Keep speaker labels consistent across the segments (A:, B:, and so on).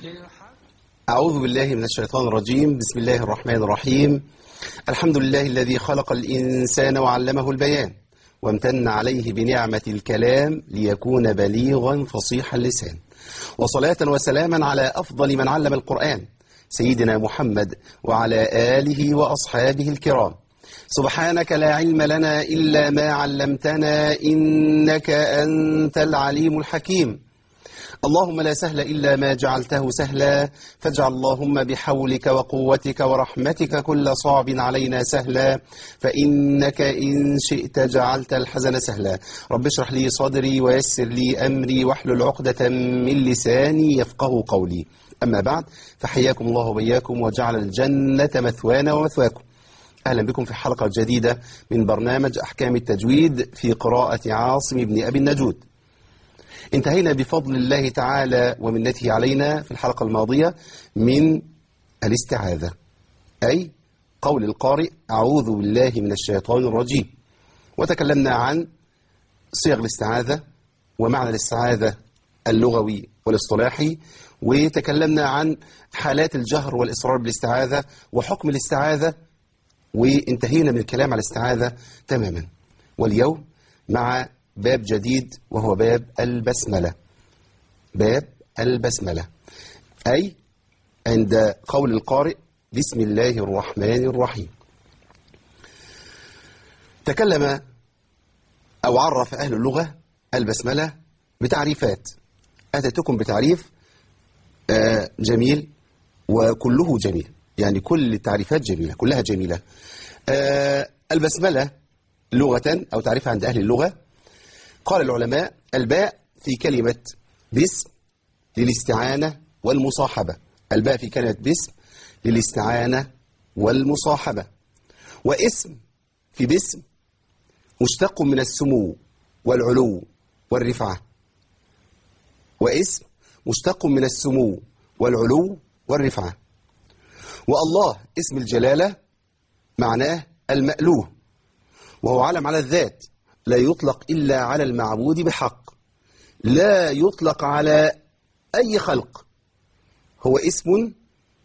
A: أعوذ بالله من الشيطان الرجيم بسم الله الرحمن الرحيم الحمد لله الذي خلق الإنسان وعلمه البيان وامتن عليه بنعمة الكلام ليكون بليغا فصيح اللسان وصلاة وسلاما على أفضل من علم القرآن سيدنا محمد وعلى آله وأصحابه الكرام سبحانك لا علم لنا إلا ما علمتنا إنك أنت العليم الحكيم اللهم لا سهل إلا ما جعلته سهلا فاجعل اللهم بحولك وقوتك ورحمتك كل صعب علينا سهلا فإنك إن شئت جعلت الحزن سهلا رب اشرح لي صدري ويسر لي أمري واحلل عقدة من لساني يفقه قولي أما بعد فحياكم الله وبياكم وجعل الجنة مثوانا ومثواكم أهلا بكم في حلقة جديدة من برنامج أحكام التجويد في قراءة عاصم بن أبي النجود انتهينا بفضل الله تعالى ومنته علينا في الحلقة الماضية من الاستعاذة أي قول القارئ أعوذ بالله من الشيطان الرجيم وتكلمنا عن صيغ الاستعاذة ومعنى الاستعاذة اللغوي والاصطلاحي وتكلمنا عن حالات الجهر والإصرار بالاستعاذة وحكم الاستعاذة وانتهينا من الكلام على الاستعاذة تماما واليوم مع باب جديد وهو باب البسملة باب البسملة أي عند قول القارئ بسم الله الرحمن الرحيم تكلم أو عرف أهل اللغة البسملة بتعريفات أتيتكم بتعريف آه، جميل وكله جميل يعني كل التعريفات جميلة كلها جميلة آه، البسملة لغة أو تعريفها عند أهل اللغة قال العلماء الباء في كلمة باسم للاستعانة والمصاحبة الباء في كلمة باسم للاستعانة والمصاحبة واسم في باسم مشتق من السمو والعلو والرفعة واسم مشتق من السمو والعلو والرفعة والله اسم الجلالة معناه المألوه وهو علم على الذات لا يطلق إلا على المعبود بحق لا يطلق على أي خلق هو اسم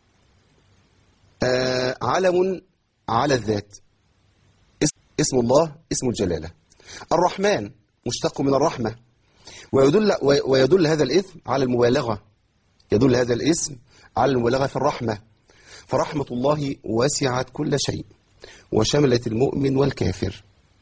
A: آه علم على الذات اسم الله اسم الجلالة الرحمن مشتق من الرحمة ويدل, ويدل هذا الاسم على المبالغة يدل هذا الاسم على المبالغة في الرحمة فرحمة الله وسعت كل شيء وشملت المؤمن والكافر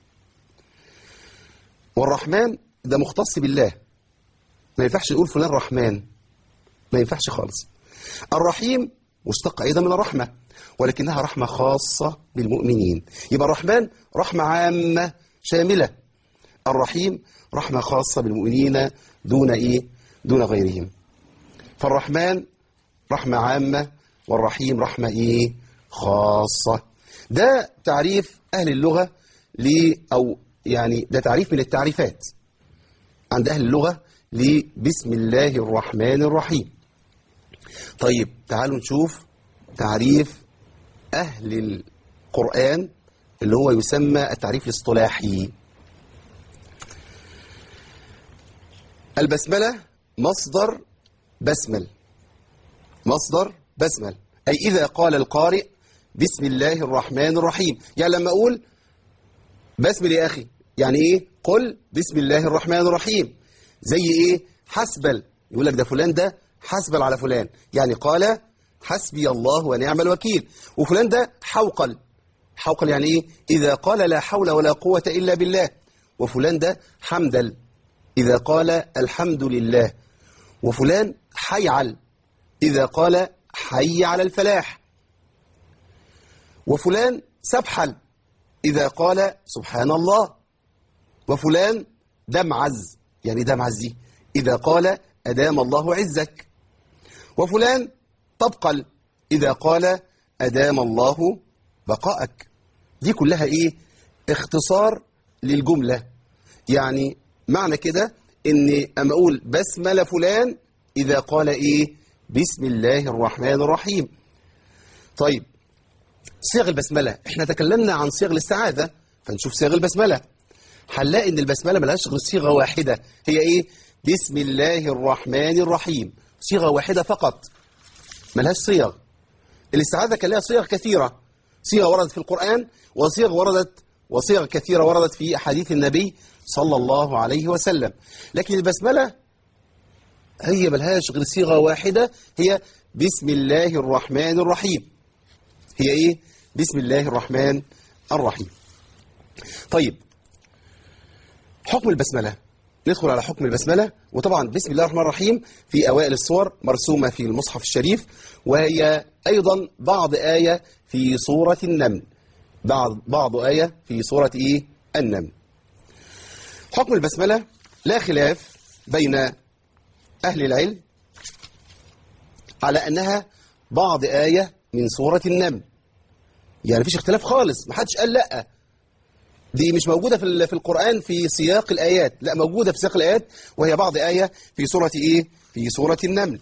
A: والرحمن ده مختص بالله ما ينفعش نقول فلان رحمن ما ينفعش خالص الرحيم مشتق أيضا من الرحمة ولكنها رحمة خاصة بالمؤمنين يبقى الرحمن رحمة عامة شاملة الرحيم رحمة خاصة بالمؤمنين دون إيه دون غيرهم فالرحمن رحمة عامة والرحيم رحمة إيه خاصة ده تعريف أهل اللغة ل أو يعني ده تعريف من التعريفات عند أهل اللغة لبسم الله الرحمن الرحيم طيب تعالوا نشوف تعريف أهل القرآن اللي هو يسمى التعريف الاصطلاحي البسملة مصدر بسمل مصدر بسمل أي إذا قال القارئ بسم الله الرحمن الرحيم يعني لما أقول بسمل يا أخي يعني إيه قل بسم الله الرحمن الرحيم زي إيه حسبل يقول لك ده فلان ده حسبل على فلان يعني قال حسبي الله ونعم الوكيل وفلان ده حوقل حوقل يعني إيه إذا قال لا حول ولا قوة إلا بالله وفلان ده حمدل إذا قال الحمد لله وفلان حيعل إذا قال حي على الفلاح وفلان سبحل إذا قال سبحان الله وفلان دمعز يعني دمعز دي إذا قال أدام الله عزك وفلان تبقل إذا قال أدام الله بقاءك دي كلها إيه اختصار للجملة يعني معنى كده إن أما أقول بسملة فلان إذا قال إيه بسم الله الرحمن الرحيم طيب صيغ البسملة احنا تكلمنا عن صيغ الاستعاذة فنشوف صيغ البسملة هنلاقي ان البسملة ملهاش غير صيغة واحدة هي ايه بسم الله الرحمن الرحيم صيغة واحدة فقط ملهاش صيغ الاستعاذة كان لها صيغ كثيرة صيغة وردت في القرآن وصيغ وردت وصيغ كثيرة وردت في أحاديث النبي صلى الله عليه وسلم لكن البسملة هي ملهاش غير صيغة واحدة هي بسم الله الرحمن الرحيم هي إيه؟ بسم الله الرحمن الرحيم طيب حكم البسملة ندخل على حكم البسملة وطبعا بسم الله الرحمن الرحيم في أوائل الصور مرسومة في المصحف الشريف وهي أيضا بعض آية في سورة النمل بعض بعض آية في سورة إيه؟ النمل حكم البسملة لا خلاف بين أهل العلم على أنها بعض آية من سورة النمل يعني مفيش اختلاف خالص محدش قال لأ دي مش موجودة في في القرآن في سياق الآيات لا موجودة في سياق الآيات وهي بعض آية في سورة إيه في سورة النمل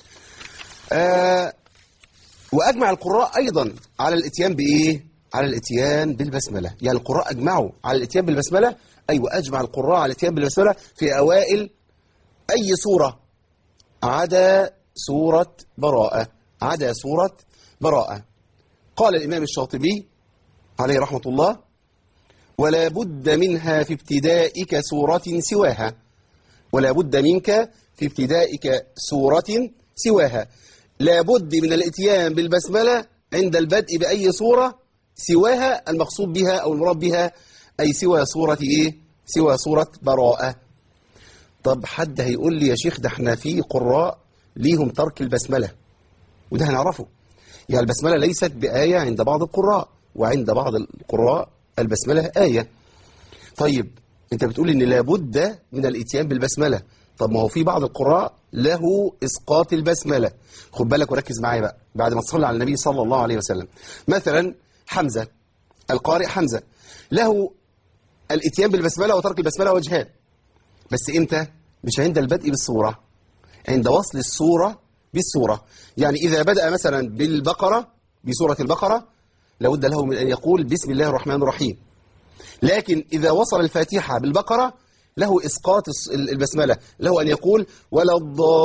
A: آه وأجمع القراء أيضا على الاتيان بإيه على الاتيان بالبسملة يعني القراء أجمعوا على الاتيان بالبسملة أيوة أجمع القراء على الاتيان بالبسملة في أوائل أي سورة عدا سورة براءة عدا سورة براءة قال الإمام الشاطبي عليه رحمة الله ولا بد منها في ابتدائك سورة سواها ولا بد منك في ابتدائك سورة سواها لا بد من الاتيان بالبسملة عند البدء بأي سورة سواها المقصود بها أو المراد بها أي سوى سورة إيه سوى سورة براءة طب حد هيقول لي يا شيخ ده احنا في قراء ليهم ترك البسملة وده هنعرفه يعني البسملة ليست بآية عند بعض القراء وعند بعض القراء البسملة آية طيب انت بتقول ان لابد من الاتيان بالبسملة طب ما هو في بعض القراء له اسقاط البسملة خد بالك وركز معايا بقى بعد ما تصلي على النبي صلى الله عليه وسلم مثلا حمزة القارئ حمزة له الاتيان بالبسملة وترك البسملة وجهان بس امتى مش عند البدء بالصورة عند وصل الصورة بالصورة يعني إذا بدأ مثلا بالبقرة بسورة البقرة لابد له من أن يقول بسم الله الرحمن الرحيم لكن إذا وصل الفاتحة بالبقرة له إسقاط البسملة له أن يقول ولا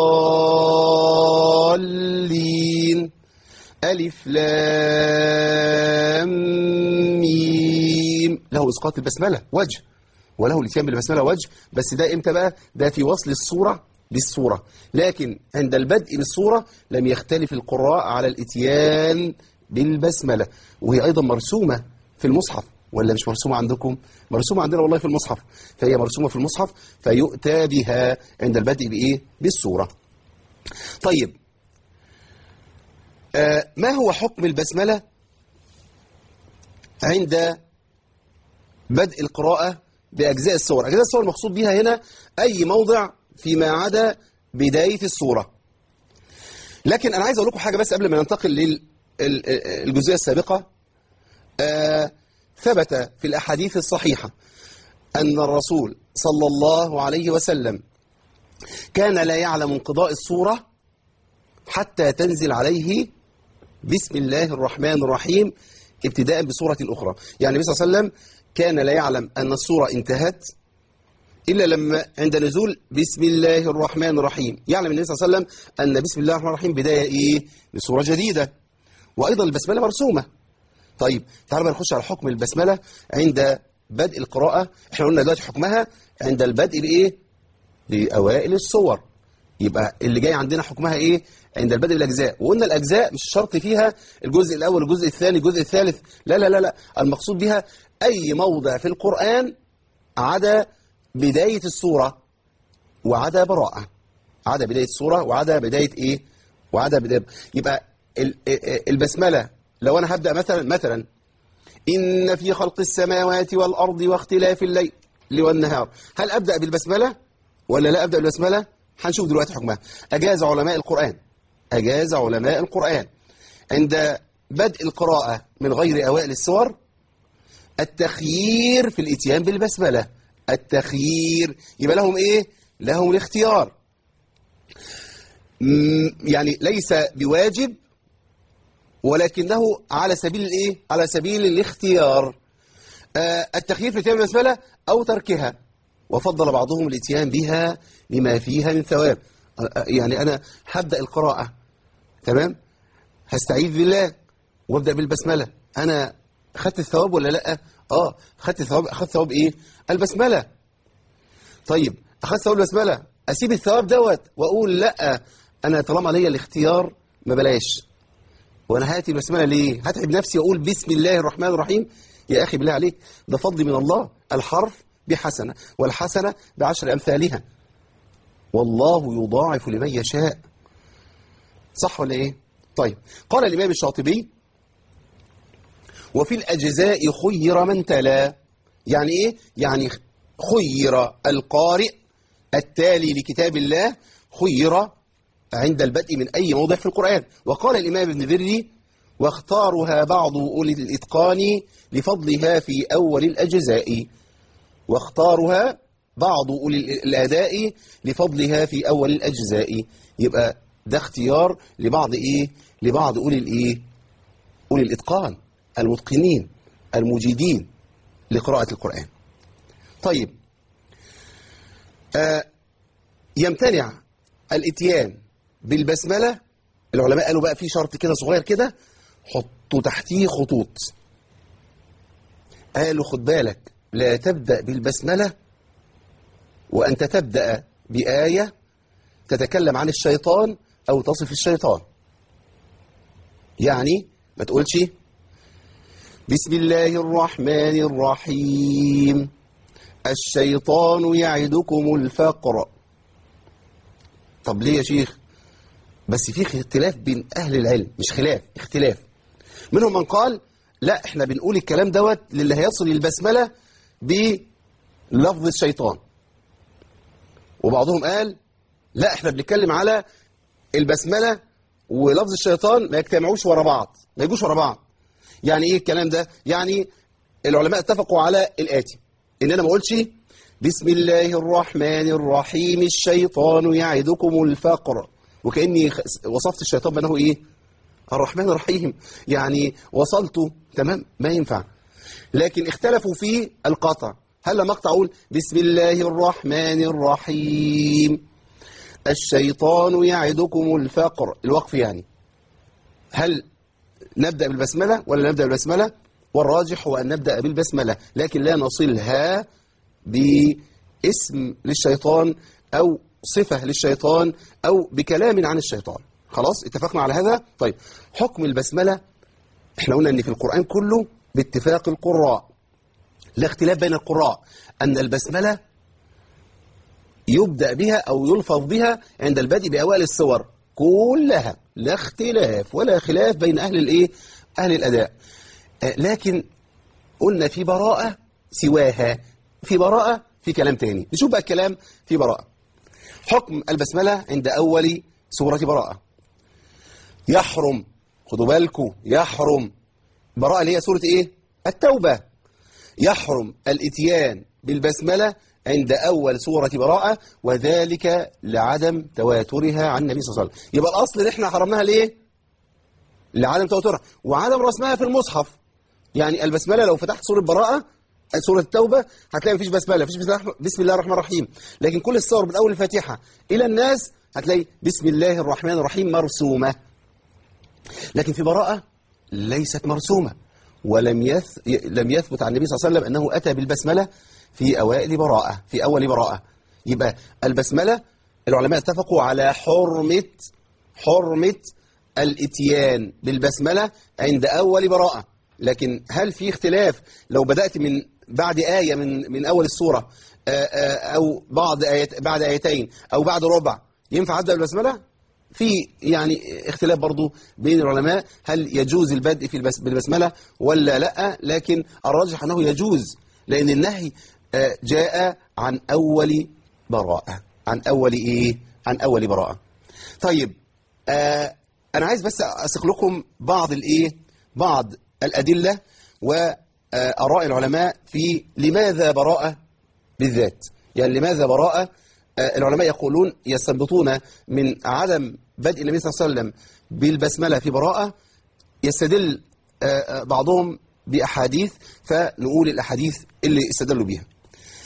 A: الضالين ألف لام ميم له إسقاط البسملة وجه وله الاتيان بالبسملة وجه بس ده إمتى بقى ده في وصل الصورة بالصورة لكن عند البدء بالصورة لم يختلف القراء على الاتيان بالبسملة وهي أيضا مرسومة في المصحف ولا مش مرسومة عندكم مرسومة عندنا والله في المصحف فهي مرسومة في المصحف فيؤتى بها عند البدء بإيه بالصورة طيب آه ما هو حكم البسملة عند بدء القراءة بأجزاء الصور أجزاء الصور المقصود بها هنا أي موضع فيما عدا بداية الصورة لكن أنا عايز أقول لكم حاجة بس قبل ما ننتقل للجزئية السابقة آه ثبت في الأحاديث الصحيحة أن الرسول صلى الله عليه وسلم كان لا يعلم انقضاء الصورة حتى تنزل عليه بسم الله الرحمن الرحيم ابتداء بصورة أخرى يعني النبي صلى الله عليه وسلم كان لا يعلم أن الصورة انتهت إلا لما عند نزول بسم الله الرحمن الرحيم يعلم النبي صلى الله عليه وسلم أن بسم الله الرحمن الرحيم بداية إيه لصورة جديدة وأيضا البسملة مرسومة طيب تعالوا بقى نخش على حكم البسملة عند بدء القراءة احنا قلنا دلوقتي حكمها عند البدء بإيه بأوائل الصور يبقى اللي جاي عندنا حكمها إيه عند البدء بالأجزاء وقلنا الأجزاء مش شرط فيها الجزء الأول الجزء الثاني الجزء الثالث لا لا لا لا المقصود بها أي موضع في القرآن عدا بداية الصورة وعدا براءة عدا بداية الصورة وعدا بداية إيه وعدا بداية يبقى البسملة لو أنا هبدأ مثلا مثلا إن في خلق السماوات والأرض واختلاف الليل والنهار هل أبدأ بالبسملة ولا لا أبدأ بالبسملة هنشوف دلوقتي حكمها أجاز علماء القرآن أجاز علماء القرآن عند بدء القراءة من غير أوائل السور التخيير في الاتيان بالبسملة التخيير يبقى لهم إيه لهم الاختيار يعني ليس بواجب ولكنه على سبيل الايه على سبيل الاختيار آه التخيير في الاتيان بالبسمله او تركها وفضل بعضهم الاتيان بها لما فيها من ثواب آه يعني انا هبدا القراءه تمام هستعيذ بالله وابدا بالبسمله انا خدت الثواب ولا لا اه خدت الثواب اخدت ثواب ايه البسمله طيب اخدت ثواب البسمله اسيب الثواب دوت واقول لا انا طالما ليا الاختيار ما بلاش وانا هاتي البسمله ليه هتعب نفسي واقول بسم الله الرحمن الرحيم يا اخي بالله عليك ده فضل من الله الحرف بحسنه والحسنه بعشر امثالها والله يضاعف لمن يشاء صح ولا ايه طيب قال الامام الشاطبي وفي الاجزاء خير من تلا يعني ايه يعني خير القارئ التالي لكتاب الله خير عند البدء من أي موضع في القرآن وقال الإمام ابن ذري واختارها بعض أولي الإتقان لفضلها في أول الأجزاء واختارها بعض أولي الأداء لفضلها في أول الأجزاء يبقى ده اختيار لبعض إيه لبعض أولي الإيه أولي الإتقان المتقنين المجيدين لقراءة القرآن طيب آه يمتنع الاتيان بالبسملة العلماء قالوا بقى في شرط كده صغير كده حطوا تحتيه خطوط قالوا خد بالك لا تبدأ بالبسملة وأنت تبدأ بآية تتكلم عن الشيطان أو تصف الشيطان يعني ما تقولش بسم الله الرحمن الرحيم الشيطان يعدكم الفقر طب ليه يا شيخ بس في اختلاف بين أهل العلم مش خلاف اختلاف منهم من قال لا احنا بنقول الكلام دوت للي هيصل البسملة بلفظ الشيطان وبعضهم قال لا احنا بنتكلم على البسملة ولفظ الشيطان ما يجتمعوش ورا بعض ما يجوش ورا بعض يعني ايه الكلام ده يعني العلماء اتفقوا على الآتي ان انا ما اقولش بسم الله الرحمن الرحيم الشيطان يعدكم الفقر وكأني وصفت الشيطان بأنه إيه الرحمن الرحيم يعني وصلته تمام ما ينفع لكن اختلفوا في القطع هل مقطع أقول بسم الله الرحمن الرحيم الشيطان يعدكم الفقر الوقف يعني هل نبدأ بالبسملة ولا نبدأ بالبسملة والراجح هو أن نبدأ بالبسملة لكن لا نصلها باسم للشيطان أو صفة للشيطان أو بكلام عن الشيطان خلاص اتفقنا على هذا طيب حكم البسملة احنا قلنا ان في القرآن كله باتفاق القراء لا اختلاف بين القراء أن البسملة يبدأ بها أو يلفظ بها عند البدء بأوائل السور كلها لا اختلاف ولا خلاف بين أهل الإيه؟ أهل الأداء آه لكن قلنا في براءة سواها في براءة في كلام تاني نشوف بقى الكلام في براءة حكم البسملة عند أول سورة براءة يحرم خدوا بالكم يحرم براءة اللي هي سورة إيه؟ التوبة يحرم الاتيان بالبسملة عند أول سورة براءة وذلك لعدم تواترها عن النبي صلى الله عليه وسلم يبقى الأصل اللي احنا حرمناها ليه؟ لعدم تواترها وعدم رسمها في المصحف يعني البسملة لو فتحت سورة براءة سورة التوبة هتلاقي مفيش بسملة مفيش بسم الله الرحمن الرحيم لكن كل السور من أول الفاتحة إلى الناس هتلاقي بسم الله الرحمن الرحيم مرسومة لكن في براءة ليست مرسومة ولم يث... لم يثبت عن النبي صلى الله عليه وسلم أنه أتى بالبسملة في أوائل براءة في أول براءة يبقى البسملة العلماء اتفقوا على حرمة حرمة الاتيان بالبسملة عند أول براءة لكن هل في اختلاف لو بدأت من بعد آية من من أول السورة أو بعض آيات بعد آيتين أو بعد ربع ينفع أبدأ بالبسملة؟ في يعني اختلاف برضو بين العلماء هل يجوز البدء في البس بالبسملة ولا لا لكن الراجح أنه يجوز لأن النهي جاء عن أول براءة عن أول إيه؟ عن أول براءة طيب آه أنا عايز بس أسق لكم بعض الإيه؟ بعض الأدلة وآراء العلماء في لماذا براءة بالذات يعني لماذا براءة العلماء يقولون يستنبطون من عدم بدء النبي صلى الله عليه وسلم بالبسملة في براءة يستدل بعضهم بأحاديث فنقول الأحاديث اللي استدلوا بيها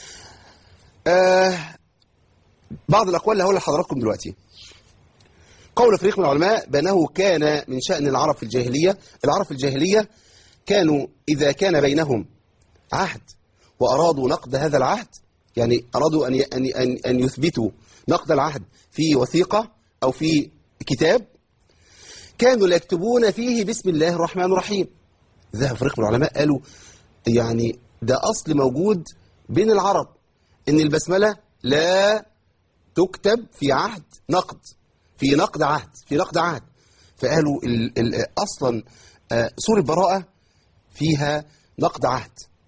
A: بعض الأقوال اللي هقول لحضراتكم دلوقتي قول فريق من العلماء بأنه كان من شأن العرب في الجاهلية العرب في الجاهلية كانوا إذا كان بينهم عهد وأرادوا نقد هذا العهد يعني أرادوا أن أن أن أن يثبتوا نقد العهد في وثيقة أو في كتاب كانوا لا يكتبون فيه بسم الله الرحمن الرحيم ذهب فريق من العلماء قالوا يعني ده أصل موجود بين العرب إن البسملة لا تكتب في عهد نقد في نقد عهد في نقد عهد فقالوا ال ال أصلا آه، سورة براءة فيها نقد عهد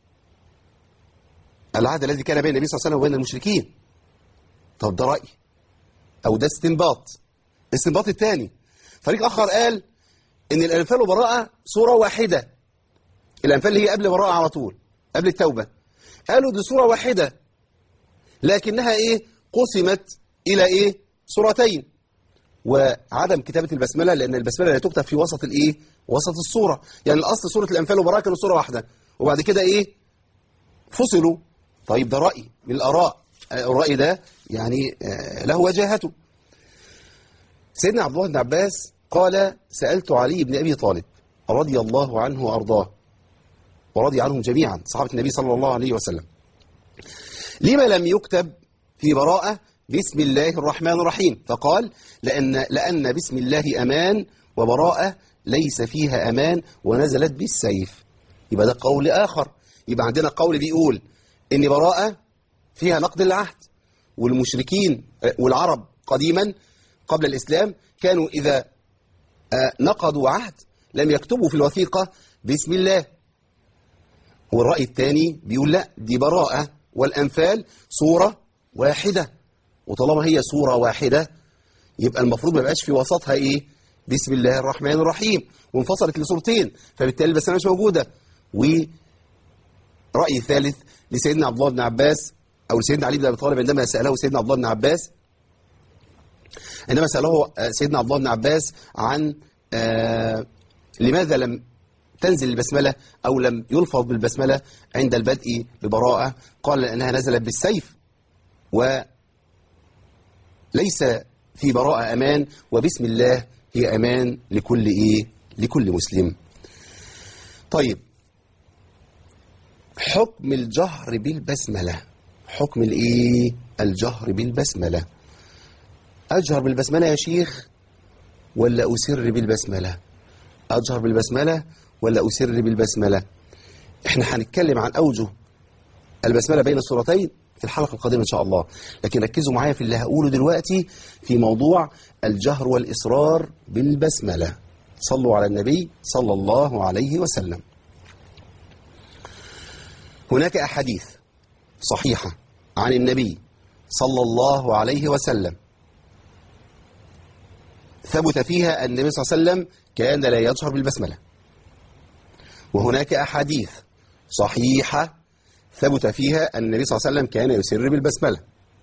A: العهد الذي كان بين النبي صلى الله عليه وسلم وبين المشركين طب ده رأي أو ده استنباط الاستنباط الثاني فريق آخر قال إن الأنفال وبراءة صورة واحدة الأنفال اللي هي قبل براءة على طول قبل التوبة قالوا دي صورة واحدة لكنها إيه قسمت إلى إيه صورتين وعدم كتابة البسملة لأن البسملة لا تكتب في وسط الإيه وسط الصورة يعني الأصل سورة الأنفال وبراءة كانوا صورة واحدة وبعد كده إيه فصلوا طيب ده رأي من الآراء آه، الرأي ده يعني آه، له وجاهته سيدنا عبد الله بن عباس قال سألت علي بن أبي طالب رضي الله عنه وأرضاه ورضي عنهم جميعا صحابة النبي صلى الله عليه وسلم لما لم يكتب في براءة بسم الله الرحمن الرحيم فقال لأن, لأن بسم الله أمان وبراءة ليس فيها أمان ونزلت بالسيف يبقى ده قول آخر يبقى عندنا قول بيقول إن براءة فيها نقد العهد والمشركين آه، والعرب قديما قبل الإسلام كانوا إذا آه، نقضوا عهد لم يكتبوا في الوثيقة بسم الله والرأي الثاني بيقول لا دي براءة والأنفال صورة واحدة وطالما هي صورة واحدة يبقى المفروض ما يبقاش في وسطها إيه بسم الله الرحمن الرحيم وانفصلت لصورتين فبالتالي البسملة مش موجودة ورأي ثالث لسيدنا عبد الله بن عباس أو لسيدنا علي بن أبي طالب عندما سأله سيدنا عبد الله بن عباس عندما سأله آه، سيدنا عبد الله بن عباس عن آه، لماذا لم تنزل البسملة أو لم يلفظ بالبسملة عند البدء ببراءة قال لأنها نزلت بالسيف وليس في براءة أمان وبسم الله هي أمان لكل إيه لكل مسلم طيب حكم الجهر بالبسملة حكم الإيه الجهر بالبسملة أجهر بالبسملة يا شيخ ولا أسر بالبسملة أجهر بالبسملة ولا أسر بالبسملة احنا هنتكلم عن أوجه البسملة بين الصورتين في الحلقة القادمة إن شاء الله لكن ركزوا معايا في اللي هقوله دلوقتي في موضوع الجهر والإصرار بالبسملة صلوا على النبي صلى الله عليه وسلم هناك أحاديث صحيحة عن النبي صلى الله عليه وسلم ثبت فيها أن النبي صلى الله عليه وسلم كان لا يجهر بالبسملة وهناك أحاديث صحيحة ثبت فيها أن النبي صلى الله عليه وسلم كان يسر بالبسملة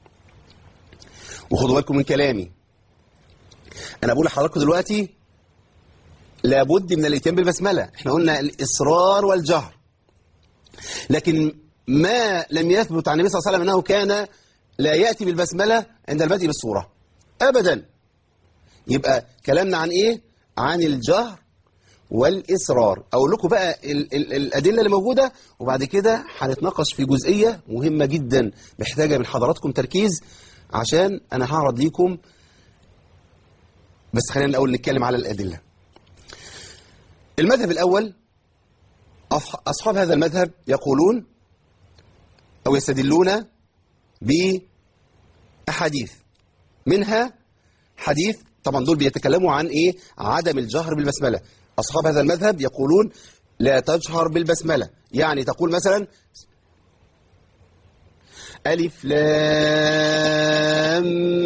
A: وخدوا بالكم من كلامي أنا بقول لحضراتكم دلوقتي لابد من الاتيان بالبسملة احنا قلنا الإصرار والجهر لكن ما لم يثبت عن النبي صلى الله عليه وسلم أنه كان لا يأتي بالبسملة عند البدء بالصورة أبدا يبقى كلامنا عن إيه؟ عن الجهر والإصرار أقول لكم بقى ال ال الأدلة اللي موجودة وبعد كده هنتناقش في جزئية مهمة جدا محتاجة من حضراتكم تركيز عشان أنا هعرض ليكم بس خلينا الأول نتكلم على الأدلة المذهب الأول أصح- أصحاب هذا المذهب يقولون أو يستدلون بأحاديث منها حديث طبعا دول بيتكلموا عن إيه عدم الجهر بالبسملة أصحاب هذا المذهب يقولون لا تجهر بالبسملة يعني تقول مثلا ألف لام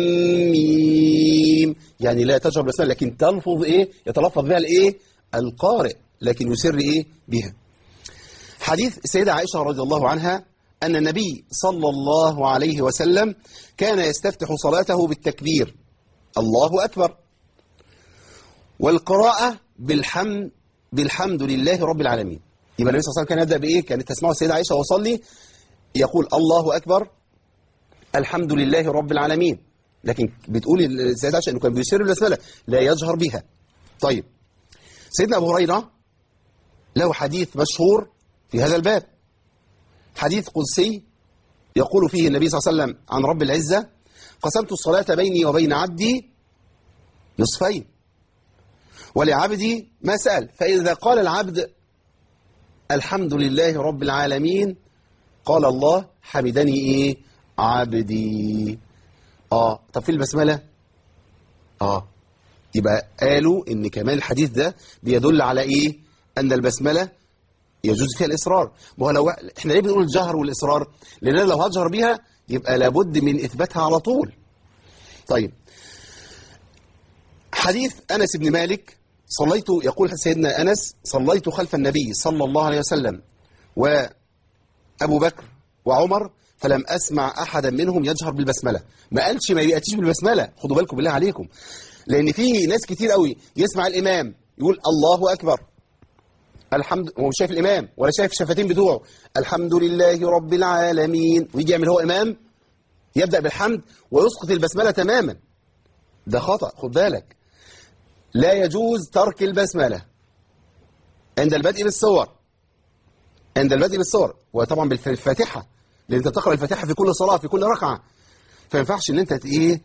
A: ميم يعني لا تجهر بالبسملة لكن تلفظ إيه يتلفظ بها الإيه القارئ لكن يسر إيه بها حديث السيدة عائشة رضي الله عنها أن النبي صلى الله عليه وسلم كان يستفتح صلاته بالتكبير الله أكبر والقراءة بالحمد بالحمد لله رب العالمين يبقى النبي صلى الله عليه وسلم كان يبدأ بإيه كانت تسمعه السيدة عائشة وصلي يقول الله أكبر الحمد لله رب العالمين لكن بتقول السيدة عائشة أنه كان بيسر بالبسملة لا يجهر بها طيب سيدنا أبو هريرة له حديث مشهور في هذا الباب حديث قدسي يقول فيه النبي صلى الله عليه وسلم عن رب العزة قسمت الصلاة بيني وبين عبدي نصفين ولعبدي ما سأل فإذا قال العبد الحمد لله رب العالمين قال الله حمدني إيه عبدي آه طب في البسملة آه يبقى قالوا إن كمان الحديث ده بيدل على إيه أن البسملة يجوز فيها الإصرار ما هو لو إحنا ليه بنقول الجهر والإصرار لأن أنا لو هجهر بيها يبقى لابد من إثباتها على طول طيب حديث أنس بن مالك صليت يقول سيدنا أنس صليت خلف النبي صلى الله عليه وسلم وأبو بكر وعمر فلم أسمع أحدا منهم يجهر بالبسملة ما قالش ما يأتيش بالبسملة خدوا بالكم بالله عليكم لأن في ناس كتير قوي يسمع الإمام يقول الله أكبر الحمد هو مش شايف الإمام ولا شايف الشفتين بتوعه الحمد لله رب العالمين ويجي يعمل هو إمام يبدأ بالحمد ويسقط البسملة تماما ده خطأ خد بالك لا يجوز ترك البسملة عند البدء بالصور عند البدء بالصور وطبعا بالفاتحة لأن أنت تقرأ الفاتحة في كل صلاة في كل ركعة فما ينفعش إن أنت إيه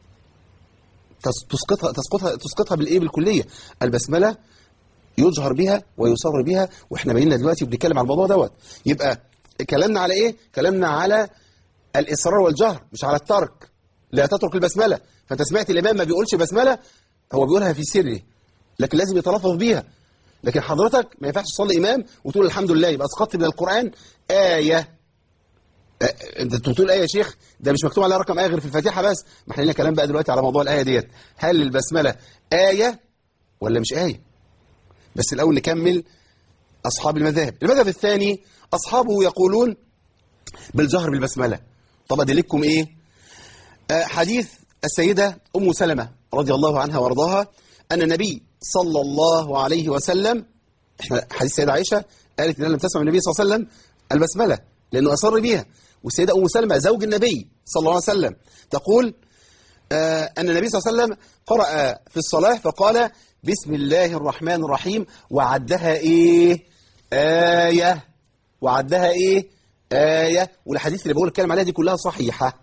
A: تسقطها تسقطها تسقطها بالإيه بالكلية البسملة يجهر بها ويصر بها واحنا بينا دلوقتي بنتكلم على الموضوع دوت يبقى كلامنا على ايه كلامنا على الاصرار والجهر مش على الترك لا تترك البسمله فانت سمعت الامام ما بيقولش بسمله هو بيقولها في سره لكن لازم يتلفظ بيها لكن حضرتك ما ينفعش تصلي امام وتقول الحمد لله يبقى اسقطت من القران ايه انت بتقول ايه يا شيخ ده مش مكتوب عليها رقم ايه غير في الفاتحه بس ما احنا لنا كلام بقى دلوقتي على موضوع الايه ديت هل البسمله ايه ولا مش ايه بس الأول نكمل أصحاب المذاهب المذهب الثاني أصحابه يقولون بالجهر بالبسملة طب أدلكم إيه آه حديث السيدة أم سلمة رضي الله عنها وارضاها أن النبي صلى الله عليه وسلم احنا حديث السيدة عائشة قالت إنها لم تسمع النبي صلى الله عليه وسلم البسملة لأنه أصر بها والسيدة أم سلمة زوج النبي صلى الله عليه وسلم تقول آه أن النبي صلى الله عليه وسلم قرأ في الصلاة فقال بسم الله الرحمن الرحيم وعدها ايه آية وعدها ايه آية والحديث اللي بقول الكلام عليها دي كلها صحيحة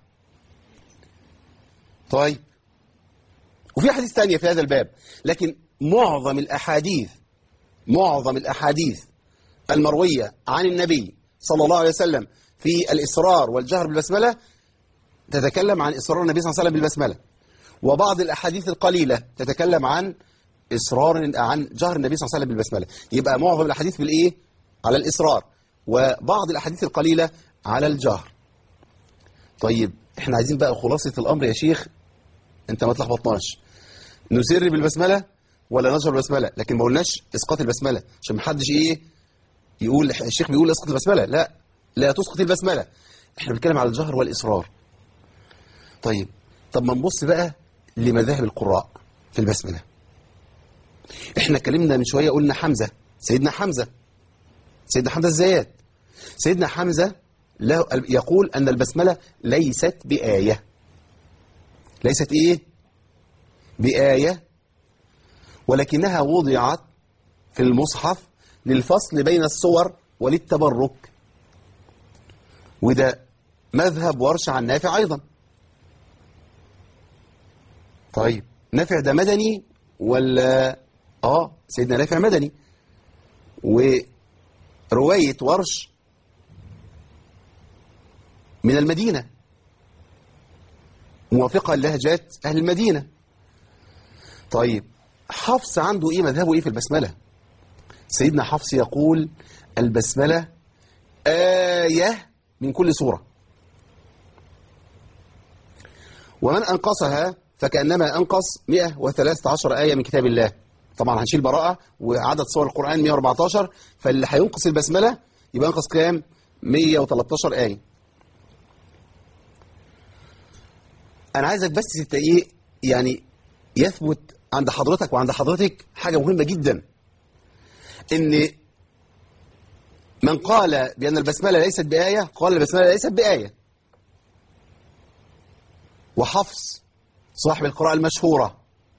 A: طيب وفي حديث ثانية في هذا الباب لكن معظم الأحاديث معظم الأحاديث المروية عن النبي صلى الله عليه وسلم في الإصرار والجهر بالبسملة تتكلم عن إصرار النبي صلى الله عليه وسلم بالبسملة وبعض الأحاديث القليلة تتكلم عن إصرار عن جهر النبي صلى الله عليه وسلم بالبسملة يبقى معظم الأحاديث بالإيه؟ على الإصرار وبعض الأحاديث القليلة على الجهر طيب احنا عايزين بقى خلاصة الأمر يا شيخ انت ما تلخبطناش نسر بالبسملة ولا نجهر بالبسملة لكن ما قلناش اسقاط البسملة عشان ما حدش ايه يقول الشيخ بيقول اسقط البسملة لا لا تسقط البسملة احنا بنتكلم على الجهر والإصرار طيب طب ما نبص بقى لمذاهب القراء في البسملة احنا اتكلمنا من شوية قلنا حمزة سيدنا حمزة سيدنا حمزة الزيات سيدنا حمزة له يقول أن البسملة ليست بآية ليست إيه بآية ولكنها وضعت في المصحف للفصل بين الصور وللتبرك وده مذهب ورش عن نافع أيضا طيب نافع ده مدني ولا آه سيدنا نافع مدني ورواية ورش من المدينة موافقة لهجات أهل المدينة طيب حفص عنده إيه مذهبه إيه في البسملة سيدنا حفص يقول البسملة آية من كل سورة ومن أنقصها فكأنما أنقص 113 آية من كتاب الله طبعا هنشيل براءة وعدد سور القرآن 114 فاللي هينقص البسملة يبقى ينقص كام 113 آية أنا عايزك بس ايه يعني يثبت عند حضرتك وعند حضرتك حاجة مهمة جدا إن من قال بأن البسملة ليست بآية قال البسملة ليست بآية وحفص صاحب القراءة المشهورة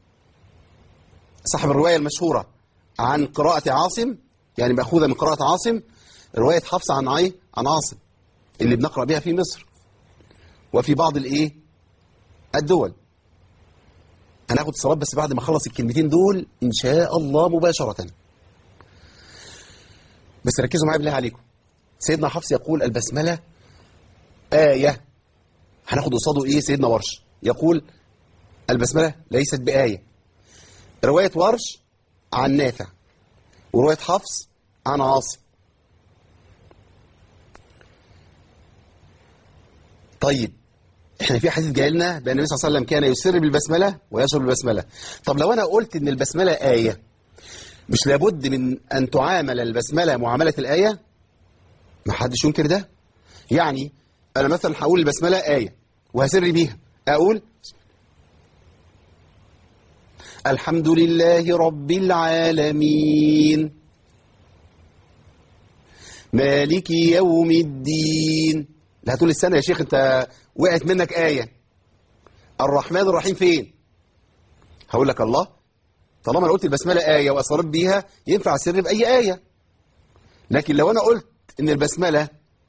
A: صاحب الرواية المشهورة عن قراءة عاصم يعني مأخوذة من قراءة عاصم رواية حفص عن عي عن عاصم اللي بنقرأ بها في مصر وفي بعض الايه الدول هناخد اتصالات بس بعد ما اخلص الكلمتين دول ان شاء الله مباشرة بس ركزوا معايا بالله عليكم سيدنا حفص يقول البسملة آية هناخد قصاده ايه سيدنا ورش يقول البسملة ليست بآية رواية ورش عن نافع ورواية حفص عن عاصم طيب احنا في حديث جاي لنا بان النبي صلى الله عليه وسلم كان يسر بالبسمله ويجهر بالبسمله طب لو انا قلت ان البسمله ايه مش لابد من ان تعامل البسمله معامله الايه ما حدش ينكر ده يعني انا مثلا هقول البسمله ايه وهسر بيها اقول الحمد لله رب العالمين مالك يوم الدين لا هتقول السنة يا شيخ انت وقعت منك آية الرحمن الرحيم فين هقول لك الله طالما انا قلت البسملة آية وأصرت بيها ينفع أسر بأي آية لكن لو أنا قلت إن البسملة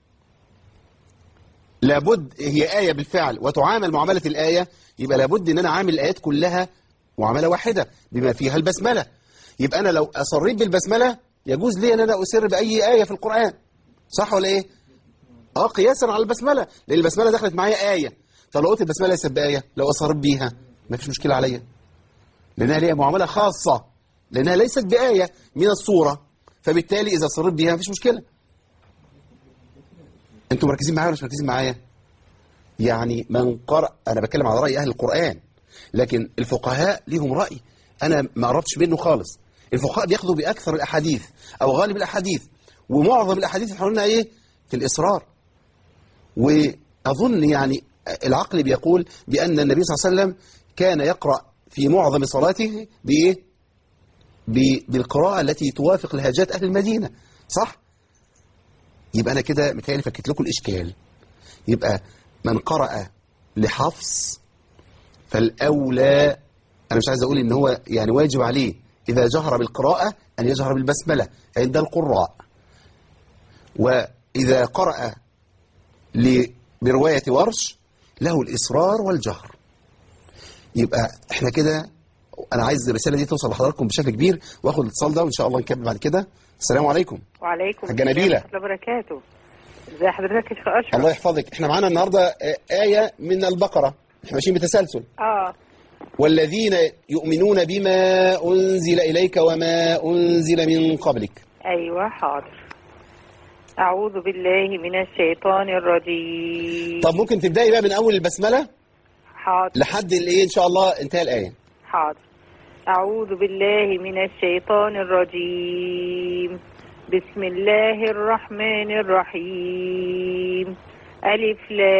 A: لابد هي آية بالفعل وتعامل معاملة الآية يبقى لابد إن أنا عامل الآيات كلها معاملة واحدة بما فيها البسملة يبقى أنا لو أصريت بالبسملة يجوز لي أن أنا أسر بأي آية في القرآن صح ولا إيه؟ اه قياسا على البسملة لأن البسملة دخلت معايا آية طب لو قلت البسملة ليست بآية لو أصرت بيها ما فيش مشكلة عليا لأنها ليها معاملة خاصة لأنها ليست بآية من الصورة فبالتالي إذا صرت بيها ما فيش مشكلة أنتم مركزين معايا ولا مش مركزين معايا يعني من قرأ أنا بتكلم على رأي أهل القرآن لكن الفقهاء ليهم رأي أنا ما قربتش منه خالص الفقهاء بياخدوا بأكثر الأحاديث أو غالب الأحاديث ومعظم الأحاديث اللي حولنا إيه في الإصرار وأظن يعني العقل بيقول بأن النبي صلى الله عليه وسلم كان يقرأ في معظم صلاته بإيه؟ ب- بالقراءة التي توافق لهجات أهل المدينة صح؟ يبقى أنا كده متهيألي فكت لكم الإشكال يبقى من قرأ لحفص فالأولى أنا مش عايز أقول إن هو يعني واجب عليه إذا جهر بالقراءة أن يجهر بالبسملة عند القراء وإذا قرأ ل- برواية ورش له الإصرار والجهر يبقى احنا كده أنا عايز الرسالة دي توصل لحضراتكم بشكل كبير وآخد الاتصال ده وإن شاء الله نكمل بعد كده السلام عليكم
B: وعليكم
A: حاجة نبيلة.
B: ورحمة الله وبركاته ازي حضرتك يا شيخ اشرف
A: الله يحفظك احنا معانا النهاردة آه، آية من البقرة احنا ماشيين بتسلسل
B: اه
A: والذين يؤمنون بما أنزل إليك وما أنزل من قبلك
B: ايوه حاضر اعوذ بالله من الشيطان الرجيم
A: طب ممكن تبدأي بقى من أول البسملة
B: حاضر
A: لحد الإيه إن شاء الله انتهى الآية
B: حاضر أعوذ بالله من الشيطان الرجيم بسم الله الرحمن الرحيم ألف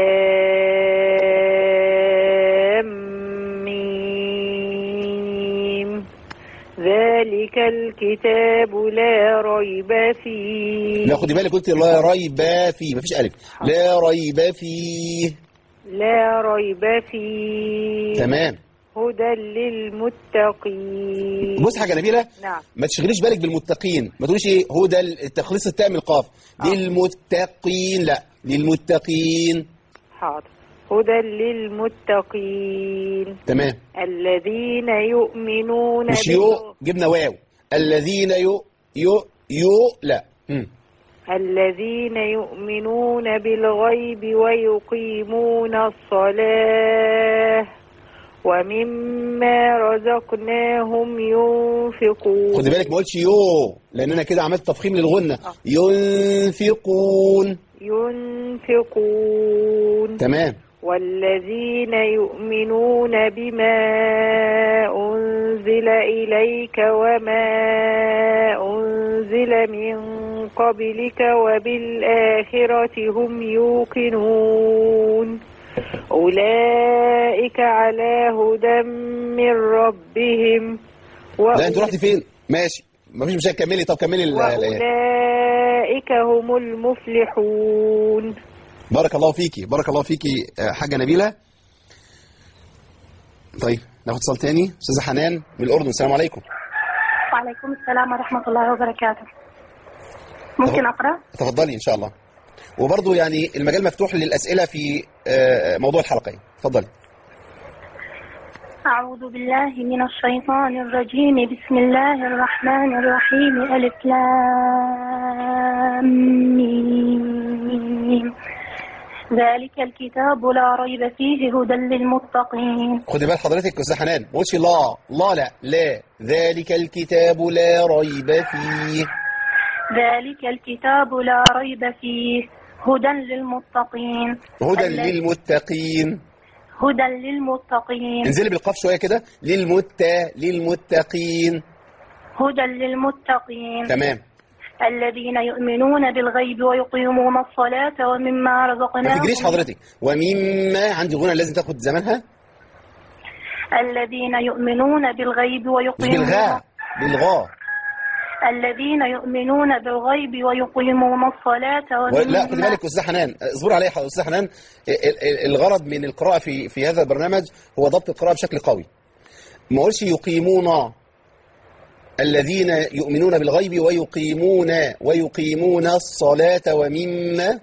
B: لام ميم ذلك الكتاب لا ريب فيه
A: لا خدي بالك قلت لا ريب فيه مفيش ألف لا ريب فيه
B: لا ريب فيه
A: تمام
B: هدى للمتقين
A: بص حاجة نبيلة
B: نعم
A: ما تشغليش بالك بالمتقين ما تقوليش ايه هو ده التخليص التام من القاف
B: آه.
A: للمتقين لا للمتقين
B: حاضر هدى للمتقين
A: تمام
B: الذين يؤمنون
A: مش
B: بال-
A: يو جبنا واو الذين يو يو يو لا مم.
B: الذين يؤمنون بالغيب ويقيمون الصلاة ومما رزقناهم ينفقون
A: خدي بالك ما قلتش يو لان انا كده عملت تفخيم للغنة
B: آه.
A: ينفقون
B: ينفقون
A: تمام
B: والذين يؤمنون بما أنزل إليك وما أنزل من قبلك وبالآخرة هم يوقنون أولئك على هدى من ربهم
A: لا انت رحتي فين ماشي مفيش مشاكل كملي طب كملي ال- الآية.
B: وأولئك هم المفلحون
A: بارك الله فيكي بارك الله فيكي آه، حاجة نبيلة طيب ناخد اتصال تاني استاذه حنان من الاردن السلام عليكم
C: وعليكم السلام ورحمة الله وبركاته ممكن أقرأ؟
A: تفضلي ان شاء الله وبرضه يعني المجال مفتوح للاسئله في آه، موضوع الحلقه يعني. اتفضلي
C: أعوذ بالله من الشيطان الرجيم بسم الله الرحمن الرحيم ألف لام ميم ذلك الكتاب لا ريب فيه هدى للمتقين
A: خدي بال حضرتك يا استاذه حنان ما قلتش لا لا لا لا ذلك الكتاب لا ريب فيه
C: ذلك الكتاب لا ريب فيه هدى للمتقين
A: هدى
C: الذي-
A: للمتقين
C: هدى للمتقين
A: انزلي بالقاف شويه كده للمتى للمتقين
C: هدى للمتقين
A: تمام
C: الذين يؤمنون بالغيب ويقيمون الصلاة ومما
A: ما
C: رزقناهم
A: تجريش حضرتك ومما عندي غنى لازم تاخد زمانها
C: الذين يؤمنون بالغيب
A: مش
C: ويقيمون
A: بالغاء بالغاء
C: الذين يؤمنون بالغيب ويقيمون الصلاة
A: و-
C: ومما
A: لا خدي بالك يا استاذه حنان اصبري عليا يا استاذه حنان ال- ال- الغرض من القراءه في في هذا البرنامج هو ضبط القراءه بشكل قوي ما اقولش يقيمون الذين يؤمنون بالغيب ويقيمون ويقيمون الصلاة ومما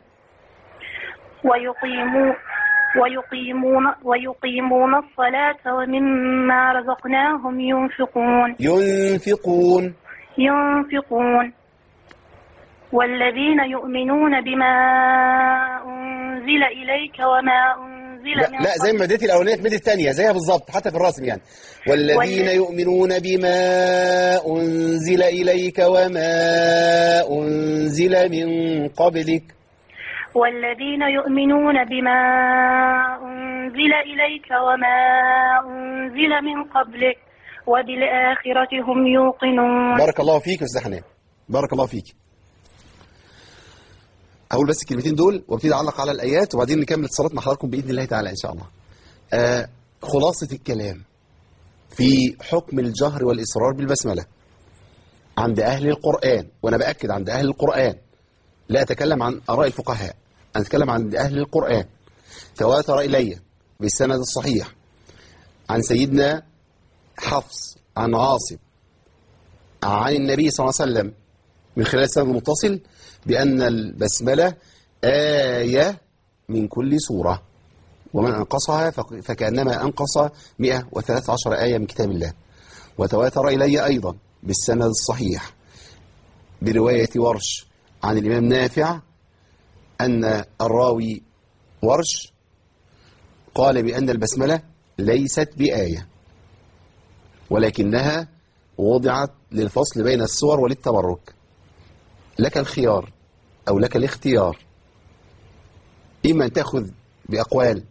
C: ويقيمون ويقيمون ويقيمون الصلاة ومما رزقناهم ينفقون
A: ينفقون
C: ينفقون والذين يؤمنون بما أنزل إليك وما أنزل
A: لا,
C: من
A: لا زي ما اديتي الاولانيه تمدي الثانيه زيها بالظبط حتى في الرسم يعني والذين
C: وال-
A: يؤمنون بما انزل اليك وما انزل من قبلك
C: والذين يؤمنون بما أنزل إليك وما أنزل من قبلك وبالآخرة هم يوقنون
A: بارك الله فيك يا استاذ حنان بارك الله فيك هقول بس الكلمتين دول وابتدي اعلق على الايات وبعدين نكمل اتصالات مع حضراتكم باذن الله تعالى ان شاء الله آه خلاصه الكلام في حكم الجهر والاصرار بالبسمله عند اهل القران وانا باكد عند اهل القران لا اتكلم عن اراء الفقهاء انا اتكلم عن اهل القران تواتر الي بالسند الصحيح عن سيدنا حفص عن عاصم عن النبي صلى الله عليه وسلم من خلال السند المتصل بأن البسملة آية من كل سورة ومن أنقصها فك- فكأنما أنقص 113 آية من كتاب الله وتواتر إلي أيضا بالسند الصحيح برواية ورش عن الإمام نافع أن الراوي ورش قال بأن البسملة ليست بآية ولكنها وضعت للفصل بين السور وللتبرك لك الخيار أو لك الاختيار إما أن تأخذ بأقوال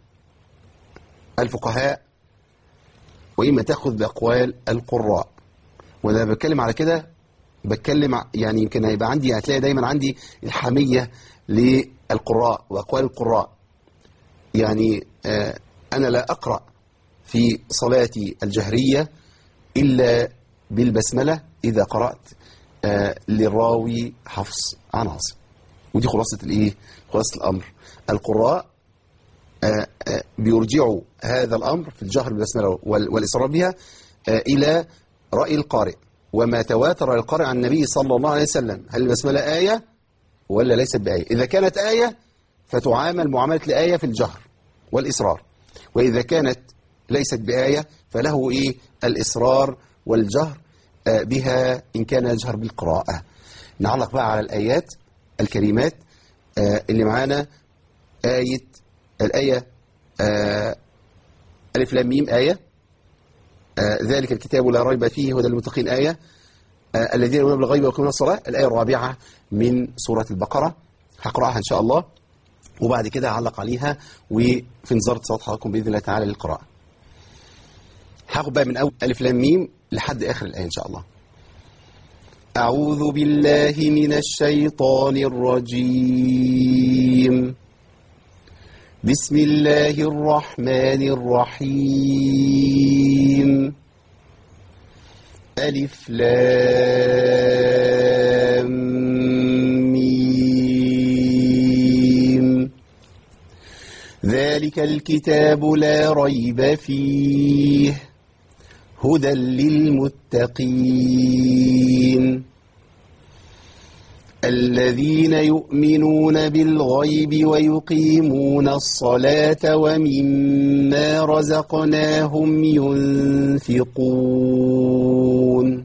A: الفقهاء وإما تأخذ بأقوال القراء وأنا بتكلم على كده بتكلم ع- يعني يمكن هيبقى عندي هتلاقي دايما عندي الحمية للقراء وأقوال القراء يعني آه أنا لا أقرأ في صلاتي الجهرية إلا بالبسملة إذا قرأت آه للراوي حفص عن عاصم ودي خلاصة الإيه؟ خلاصة الأمر القراء آه آه بيرجعوا هذا الأمر في الجهر بالبسملة وال- والإصرار بها آه إلى رأي القارئ وما تواتر القارئ عن النبي صلى الله عليه وسلم هل البسملة آية ولا ليست بآية إذا كانت آية فتعامل معاملة الآية في الجهر والإصرار وإذا كانت ليست بآية فله إيه الإصرار والجهر آه، بها إن كان يجهر بالقراءة نعلق بقى على الآيات الكريمات آه، اللي معانا آية الآية آه، ألف لام ميم آية آه، ذلك الكتاب لا ريب فيه هدى للمتقين آية آه، الذين يؤمنون بالغيب ويقيمون الصلاة الآية الرابعة من سورة البقرة هقرأها إن شاء الله وبعد كده أعلق عليها وفي انتظار اتصالات حضراتكم بإذن الله تعالى للقراءة هاخد بقى من أول ألف لام ميم لحد آخر الآية إن شاء الله أعوذ بالله من الشيطان الرجيم بسم الله الرحمن الرحيم ألف لام ميم ذلك ذلك الكتاب لا ريب فيه هدى للمتقين الذين يؤمنون بالغيب ويقيمون الصلاة ومما رزقناهم ينفقون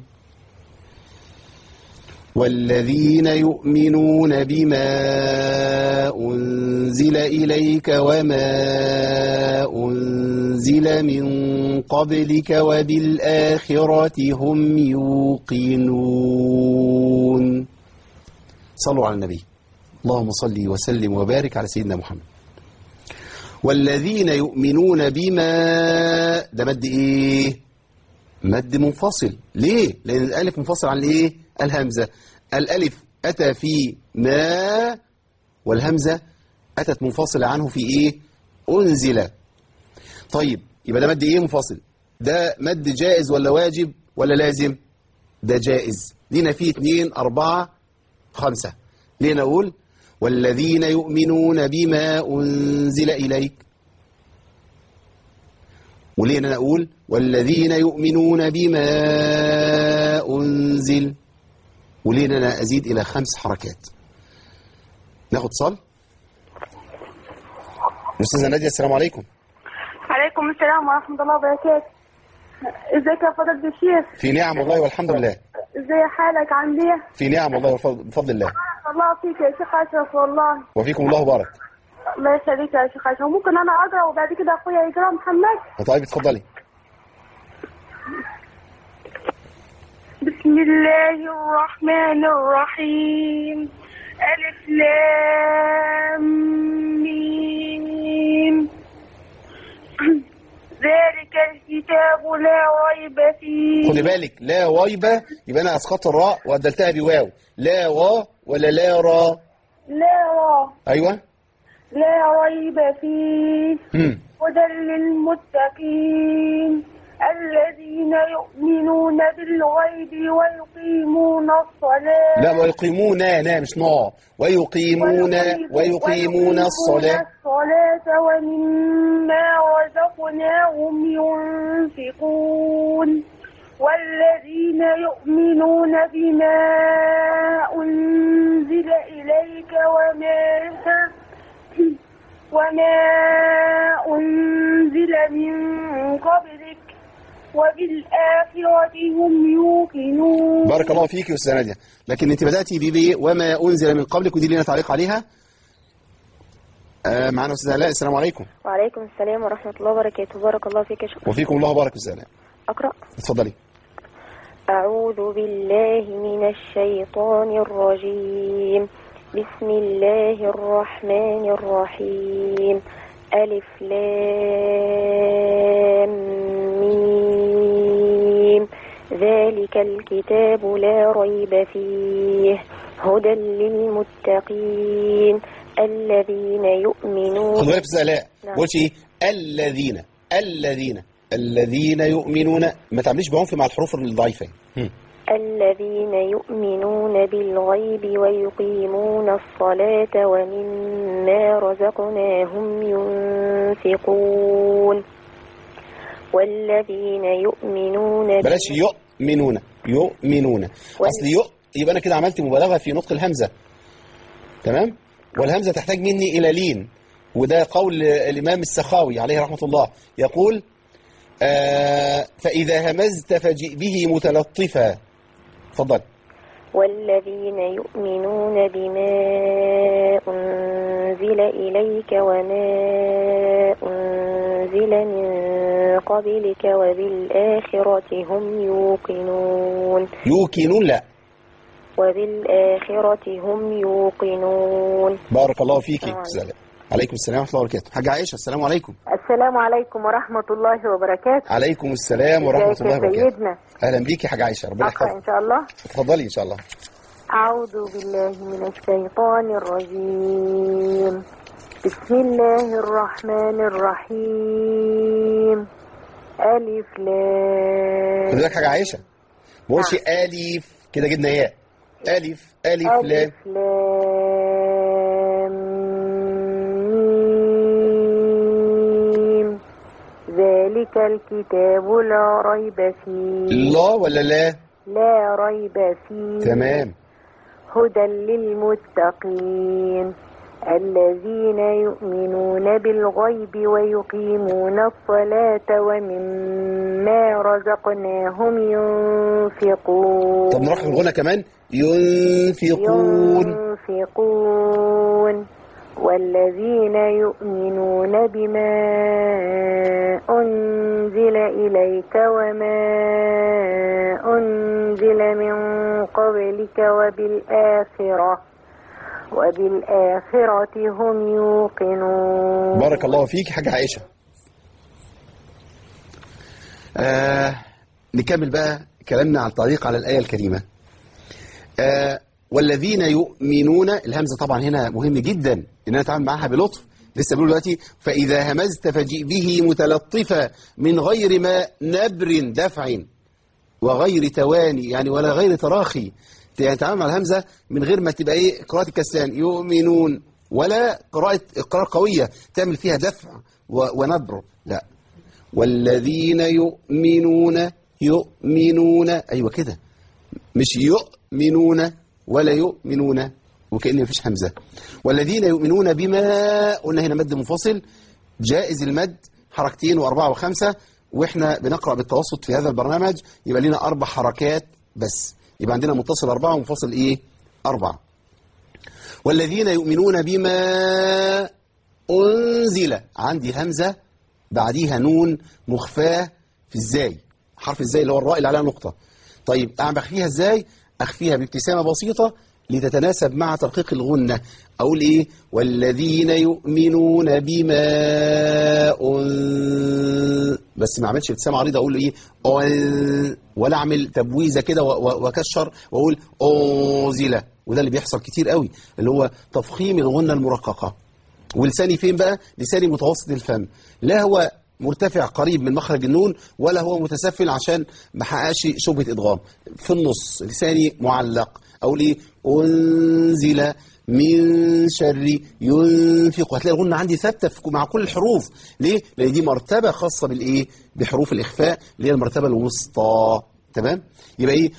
A: والذين يؤمنون بما أنزل إليك وما أنزل من قبلك وبالآخرة هم يوقنون صلوا على النبي اللهم صل وسلم وبارك على سيدنا محمد والذين يؤمنون بما ده مد ايه مد منفصل ليه لان الالف منفصل عن الايه الهمزه الالف اتى في ما والهمزه اتت منفصله عنه في ايه انزل طيب يبقى ده مد ايه منفصل ده مد جائز ولا واجب ولا لازم ده جائز لينا فيه اتنين اربعة خمسة ليه نقول والذين يؤمنون بما أنزل إليك وليه نقول والذين يؤمنون بما أنزل وليه أنا أزيد إلى خمس حركات ناخد صل أستاذة نادية السلام عليكم
C: عليكم السلام ورحمة الله وبركاته ازيك يا فضيلة الشيخ
A: في نعم والله والحمد لله
C: ازي حالك عامل ايه
A: في نعم والله وفضل- بفضل الله
C: الله فيك يا شيخ اشرف والله
A: وفيكم الله بارك
C: الله يخليك يا شيخ اشرف ممكن انا اقرا وبعد كده اخويا يقرا محمد
A: طيب اتفضلي
C: بسم الله الرحمن الرحيم ألف لام ميم ذلك الكتاب لا ريب فيه
A: خدي بالك لا ويبة يبقى أنا أسقطت الراء وأبدلتها بواو لا و ولا لا را
C: لا را
A: أيوة
C: لا ريب فيه
A: هم.
C: هدى للمتقين الذين يؤمنون بالغيب ويقيمون الصلاة
A: لا ويقيمون نا مش نا ويقيمون ويقيمون الصلاة
C: الصلاة ومما رزقناهم ينفقون والذين يؤمنون بما أنزل إليك وما وما أنزل من قبلك وبالآخرة هم يوقنون
A: بارك الله فيك يا أستاذة نادية لكن أنت بدأتي بإيه وما أنزل من قبلك ودي لنا تعليق عليها آه معنا أستاذة آلاء السلام عليكم
D: وعليكم السلام ورحمة الله وبركاته بارك الله فيك يا شيخ
A: وفيكم الله بارك أستاذة آلاء
D: أقرأ
A: اتفضلي
D: أعوذ بالله من الشيطان الرجيم بسم الله الرحمن الرحيم ألف لام ميم ذلك الكتاب لا ريب فيه هدى للمتقين الذين يؤمنون
A: خد بالك يا أستاذة آلاء
D: نعم.
A: قلت إيه الذين الذين الذين يؤمنون ما تعمليش بعنف مع الحروف الضعيفة هم.
D: الذين يؤمنون بالغيب ويقيمون الصلاة ومما رزقناهم ينفقون والذين يؤمنون ب-
A: بلاش يؤمنون يؤمنون اصل يؤ يبقى انا كده عملت مبالغه في نطق الهمزه تمام والهمزه تحتاج مني الى لين وده قول الامام السخاوي عليه رحمه الله يقول آه فاذا همزت فجئ به متلطفا اتفضل
D: والذين يؤمنون بما أنزل إليك وما أنزل من قبلك وبالآخرة هم يوقنون
A: يوقنون لا
D: وبالآخرة هم يوقنون
A: بارك الله فيك
D: السلام
A: استاذ عليكم السلام ورحمه الله وبركاته حاجه عائشه السلام عليكم
B: السلام عليكم ورحمة الله وبركاته
A: عليكم السلام ورحمه
B: ازيك
A: الله
B: يا
A: وبركاته
B: سيدنا
A: اهلا بيك يا حاجه عائشه ربنا
B: أقرأ
A: يحفظك
B: إن شاء الله
A: اتفضلي ان شاء الله
B: أعوذ بالله من الشيطان الرجيم بسم الله الرحمن الرحيم ألف
A: خد
B: لام
A: بالك حاجه عائشه ما قلتش الف كده جبنا ياء الف الف لام
B: ألف لام ذلك الكتاب لا ريب فيه
A: الله ولا لا
B: لا ريب فيه
A: تمام
B: هدى للمتقين الذين يؤمنون بالغيب ويقيمون الصلاة ومما رزقناهم ينفقون
A: طب نروح في الغنى كمان ينفقون
B: ينفقون والذين يؤمنون بما أنزل إليك وما أنزل من قبلك وبالآخرة وبالآخرة هم يوقنون
A: بارك الله فيك حاجة عائشة آه نكمل بقى كلامنا على التعليق على الآية الكريمة آه والذين يؤمنون الهمزة طبعا هنا مهم جدا ان انا اتعامل معاها بلطف لسه بيقول دلوقتي فإذا همزت فجئ به متلطفا من غير ما نبر دفع وغير تواني يعني ولا غير تراخي يعني تعامل مع الهمزة من غير ما تبقى ايه قراءة الكسلان يؤمنون ولا قراءة قراءة قوية تعمل فيها دفع و- ونبر لا والذين يؤمنون يؤمنون أيوة كده مش يؤمنون ولا يؤمنون وكأن مفيش همزة والذين يؤمنون بما قلنا هنا مد منفصل جائز المد حركتين وأربعة وخمسة وإحنا بنقرأ بالتوسط في هذا البرنامج يبقى لنا أربع حركات بس يبقى عندنا متصل أربعة ومنفصل إيه أربعة والذين يؤمنون بما أنزل عندي همزة بعديها نون مخفاة في الزاي حرف الزاي اللي هو الراء اللي عليها نقطة طيب أعمل أخفيها إزاي أخفيها بابتسامة بسيطة لتتناسب مع ترقيق الغنة أقول إيه والذين يؤمنون بما أن بس ما أعملش ابتسامة عريضة أقول إيه أن ولا أعمل تبويزة كده و- و- وأكشر وأقول أنزل وده اللي بيحصل كتير قوي اللي هو تفخيم الغنة المرققة ولساني فين بقى لساني متوسط الفم لا هو مرتفع قريب من مخرج النون ولا هو متسفل عشان ما حققش شبهة إدغام في النص لساني معلق أقول إيه أنزل من شر ينفق هتلاقي الغنة عندي ثابتة في- مع كل الحروف ليه؟ لأن دي مرتبة خاصة بالإيه؟ بحروف الإخفاء اللي هي المرتبة الوسطى تمام؟ يبقى إيه؟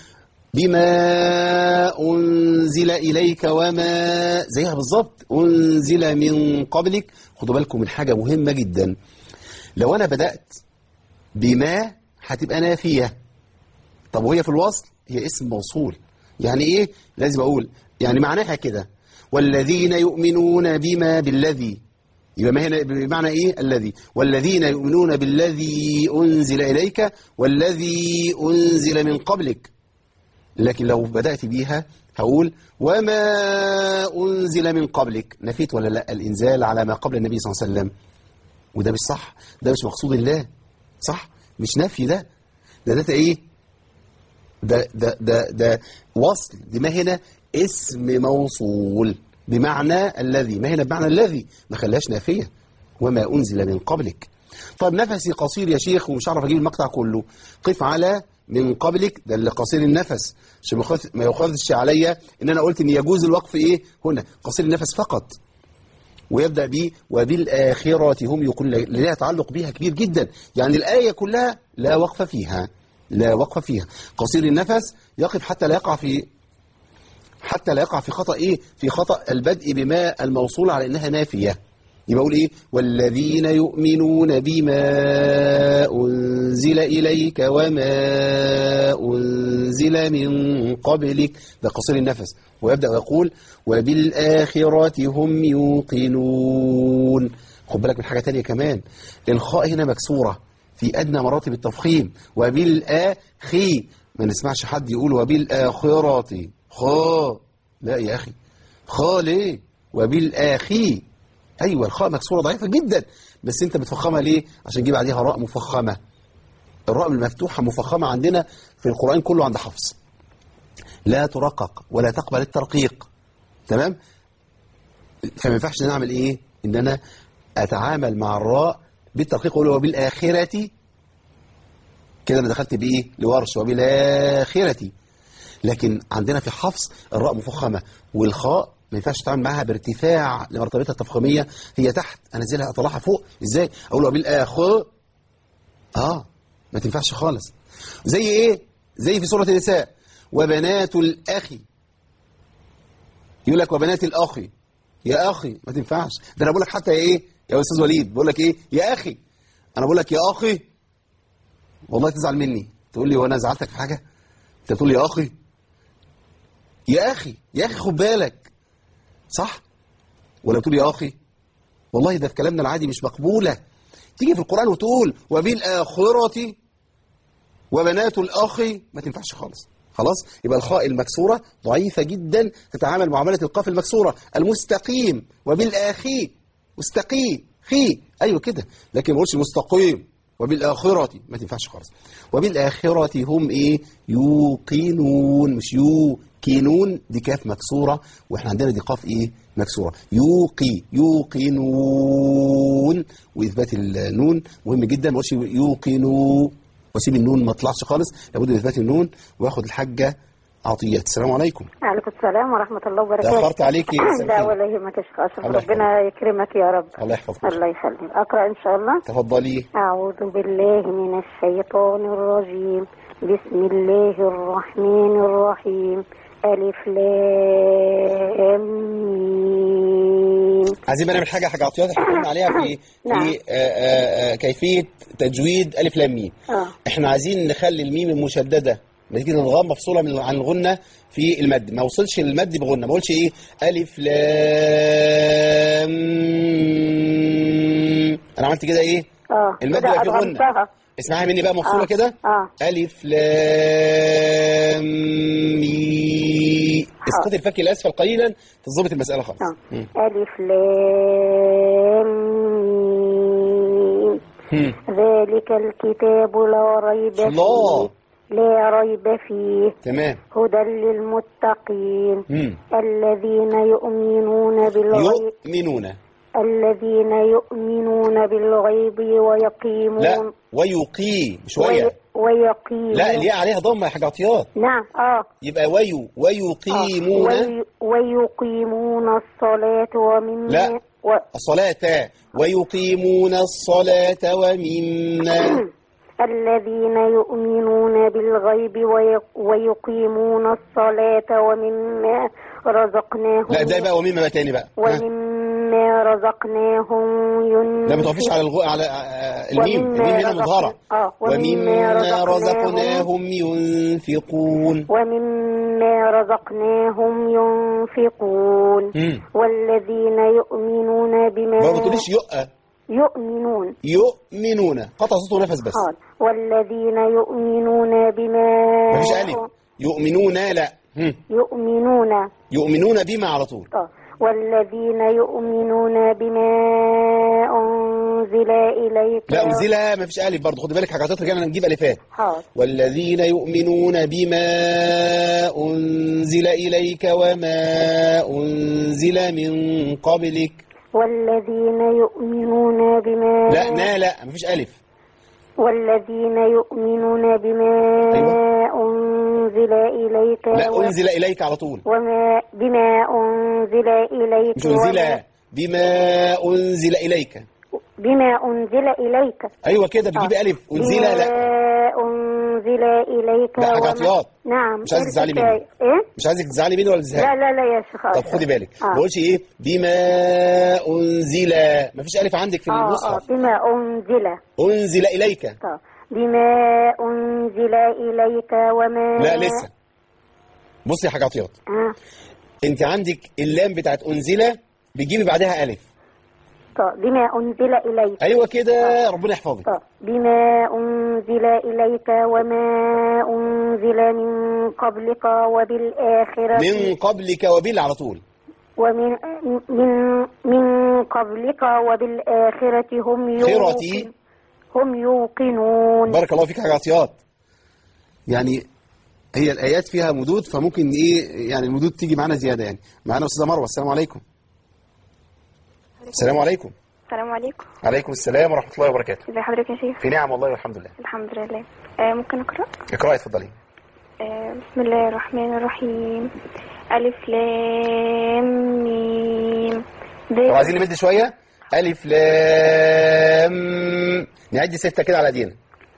A: بما أنزل إليك وما زيها بالظبط أنزل من قبلك خدوا بالكم من حاجة مهمة جدا لو أنا بدأت بما هتبقى نافية طب وهي في الوصل هي اسم موصول يعني إيه لازم أقول يعني معناها كده والذين يؤمنون بما بالذي يبقى ما هنا بمعنى ايه الذي والذين يؤمنون بالذي انزل اليك والذي انزل من قبلك لكن لو بدأت بيها هقول وما أنزل من قبلك نفيت ولا لا الإنزال على ما قبل النبي صلى الله عليه وسلم وده مش صح ده مش مقصود الله صح مش نفي ده ده ده ايه ده ده ده ده وصل دي ما هنا اسم موصول بمعنى الذي ما هنا بمعنى الذي ما خلاش نافية وما أنزل من قبلك طب نفسي قصير يا شيخ ومش عارف أجيب المقطع كله قف على من قبلك ده اللي قصير النفس عشان ما يخاف- ما يخافش عليا ان انا قلت ان يجوز الوقف ايه هنا قصير النفس فقط ويبدأ به وبالآخرة هم يقول اللي لها تعلق بها كبير جدا يعني الآية كلها لا وقف فيها لا وقف فيها قصير النفس يقف حتى لا يقع في حتى لا يقع في خطأ إيه في خطأ البدء بما الموصول على إنها نافية يبقى أقول إيه والذين يؤمنون بما أنزل إليك وما أنزل من قبلك ده قصير النفس ويبدأ يقول وبالآخرة هم يوقنون خد بالك من حاجة تانية كمان الخاء هنا مكسورة في أدنى مراتب التفخيم وبالآخي ما نسمعش حد يقول وبالآخرة خا لا يا أخي خا ليه وبالآخي أيوة الخاء مكسورة ضعيفة جدا بس أنت بتفخمها ليه عشان تجيب عليها راء مفخمة الراء المفتوحة مفخمة عندنا في القرآن كله عند حفص لا ترقق ولا تقبل الترقيق تمام فما ينفعش نعمل ايه ان انا اتعامل مع الراء بالترقيق اقول وبالاخره كده انا دخلت بايه لورش وبالاخره لكن عندنا في حفص الراء مفخمه والخاء ما ينفعش تتعامل معاها بارتفاع لمرتبتها التفخيميه هي تحت انزلها اطلعها فوق ازاي اقول وبالاخر اه ما تنفعش خالص زي ايه زي في سورة النساء وبنات الأخ يقول لك وبنات الأخ يا أخي ما تنفعش ده أنا بقول لك حتى يا إيه يا أستاذ وليد بقول لك إيه يا أخي أنا بقول لك يا أخي والله تزعل مني تقول لي وأنا زعلتك في حاجة أنت تقول لي يا أخي يا أخي يا أخي خد بالك صح ولا تقول يا أخي والله ده في كلامنا العادي مش مقبولة تيجي في القرآن وتقول وبالآخرة وبنات الأخ ما تنفعش خالص خلاص يبقى الخاء المكسورة ضعيفة جدا تتعامل معاملة القاف المكسورة المستقيم وبالآخي مستقي خي أيوة كده لكن ما قلتش مستقيم وبالآخرة ما تنفعش خالص وبالآخرة هم إيه يوقنون مش يوقنون دي كاف مكسورة وإحنا عندنا دي قاف إيه مكسورة يوقي يوقنون وإثبات النون مهم جدا ما قلتش يوقنوا واسيب النون ما طلعش خالص لابد من اثبات النون واخد الحاجه عطيات السلام عليكم
B: عليكم السلام ورحمة الله وبركاته
A: تاخرت عليكي
B: لا ولا يهمك يا شيخ أشرف
A: الله
B: ربنا يكرمك يا رب
A: الله يحفظك
B: الله يخليك أقرأ إن شاء الله
A: تفضلي
B: أعوذ بالله من الشيطان الرجيم بسم الله الرحمن الرحيم ألف لام ميم
A: عايزين بقى نعمل حاجه حاجه عطيات احنا قلنا عليها في
B: نعم.
A: في آه، آه، آه، كيفيه تجويد الف لام ميم
B: آه.
A: احنا عايزين نخلي الميم المشدده ما تيجي نضغم مفصوله من عن الغنه في المد ما وصلش للمد بغنه ما اقولش ايه الف لام ميم. انا عملت كده ايه
B: اه
A: المد
B: كده
A: بقى فيه غنة.
B: أدغمتها.
A: اسمعها مني بقى مفصوله
B: آه.
A: كده
B: اه
A: ألف لام مي اسقط الفك الأسفل قليلا تظبط المسألة خالص
B: آه.
A: مم.
B: ألف لام ميم
A: مم.
B: ذلك الكتاب لا ريب
A: الله.
B: فيه لا ريب فيه
A: تمام
B: هدى للمتقين
A: مم.
B: الذين يؤمنون بالغيب
A: يؤمنون
B: الذين يؤمنون بالغيب ويقيمون
A: لا ويقي شوية
B: وي- ويقيمون
A: لا الياء عليها ضمة يا حاج عطيات
B: نعم اه
A: يبقى ويو
B: آه.
A: ويقيمون
B: وي- ويقيمون الصلاة ومما
A: لا.
B: و...
A: الصلاة ويقيمون الصلاة ومما
B: الذين يؤمنون بالغيب وي... ويقيمون الصلاة ومما رزقناهم
A: لا ده بقى ومما بقى تاني بقى ها.
B: ومما رزقناهم ينفقون
A: لا ما توقفيش على الغو... على آه، الميم
B: ومما
A: الميم هنا
B: رزقنا-
A: مظهرة
B: آه،
A: ومما
B: رزقناهم
A: رزقناهم ينفقون
B: ومما رزقناهم ينفقون
A: مم.
B: والذين يؤمنون بما
A: ما بتقوليش يؤ
B: يؤمنون
A: يؤمنون قطع صوت ونفس بس
B: حاضر والذين يؤمنون بما
A: مفيش ألف يؤمنون لا هم.
B: يؤمنون
A: يؤمنون بما على طول
B: آه. والذين يؤمنون بما أنزل إليك
A: لا أنزل ما فيش ألف برضه خد بالك حاجات رجعنا نجيب ألفات
B: حاضر
A: والذين يؤمنون بما أنزل إليك وما أنزل من قبلك
B: والذين يؤمنون بما
A: لا نا لا ما فيش ألف
B: والذين يؤمنون بما
A: أيوة.
B: أنزل إليك
A: لا
B: و-
A: أنزل إليك على طول
B: وما بما أنزل إليك
A: مش أنزل
B: وما-
A: بما أنزل إليك
B: بما أنزل إليك
A: أيوة كده بتجيبي ألف أنزل
B: بما
A: لا
B: أنزل إليك
A: لا، حاجة
B: وما-
A: عطيات.
B: نعم
A: مش عايزك تزعلي مني.
B: إيه
A: مش عايزك تزعلي مني ولا تزهقي
B: لا لا لا يا شيخ
A: طب
B: أشرف.
A: خدي بالك
B: آه.
A: ما بقولش ايه بما انزل ما فيش الف عندك في
B: آه آه
A: المصحف
B: بما أنزل
A: انزل اليك
B: طب. بما أنزل إليك وما
A: لا لسه بصي يا حاجه عطيات
B: آه.
A: انت عندك اللام بتاعت انزل بتجيبي بعدها الف
B: طب بما أنزل إليك
A: ايوه كده ربنا يحفظك
B: طب بما أنزل إليك وما أنزل من قبلك وبالآخرة
A: من قبلك وبال على طول
B: ومن من من قبلك وبالآخرة هم
A: خيرتي.
B: يوقن هم يوقنون
A: بارك الله فيك يا حاجه عطيات يعني هي الايات فيها مدود فممكن ايه يعني المدود تيجي معانا زياده يعني معانا استاذه مروه السلام عليكم السلام عليكم
C: السلام عليكم
A: عليكم السلام ورحمه الله وبركاته
C: ازي حضرتك يا شيخ
A: في نعم والله والحمد لله
C: الحمد لله آه ممكن اقرا
A: اقراي اتفضلي
C: آه بسم الله الرحمن الرحيم الف لام ميم
A: طب عايزين نمد شويه الف لام نعد سته كده على ايدينا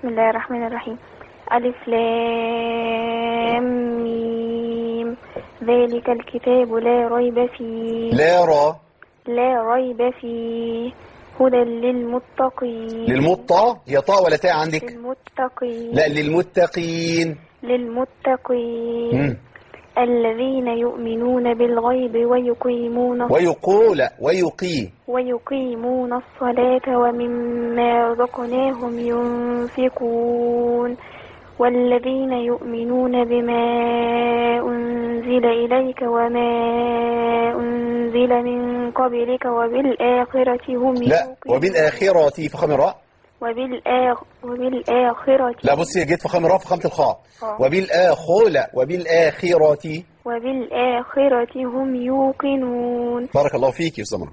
C: بسم الله الرحمن الرحيم ألف لام ميم ذلك الكتاب لا ريب فيه
A: لا را
C: لا ريب فيه هدى للمتقين
A: للمطة هي طاء ولا تاء عندك
C: للمتقين
A: لا للمتقين
C: للمتقين
A: مم.
C: الذين يؤمنون بالغيب ويقيمون
A: ويقول ويقي
C: ويقيمون الصلاة ومما رزقناهم ينفقون والذين يؤمنون بما أنزل إليك وما أنزل من قبلك وبالآخرة هم
A: لا
C: يوقنون
A: وبالآخرة فخم الراء
C: وبالآخ وبالآخرة
A: لا بصي جيت فخم الراء فخمت الخاء
C: آه.
A: وبالآخرة لا وبالآخرة
C: وبالآخرة هم يوقنون
A: بارك الله فيك يا سمرة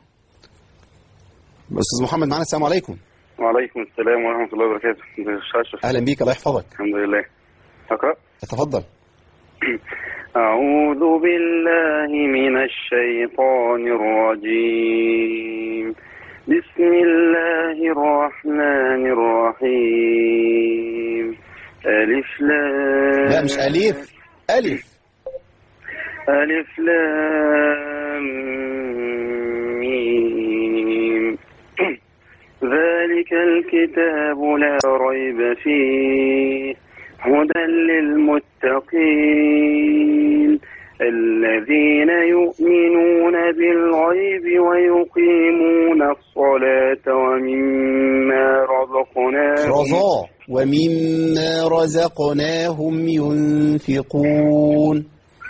A: أستاذ محمد معنا السلام عليكم
E: وعليكم السلام ورحمة الله وبركاته الشاشة
A: أهلا بيك الله يحفظك
E: الحمد لله أقرأ
A: تفضل
E: أعوذ بالله من الشيطان الرجيم بسم الله الرحمن الرحيم ألف لام
A: لا مش أليف ألف
E: ألف لام ميم ذلك الكتاب لا ريب فيه هدى للمتقين الذين يؤمنون بالغيب ويقيمون الصلاة ومما رزقناهم
A: رضا ومما رزقناهم ينفقون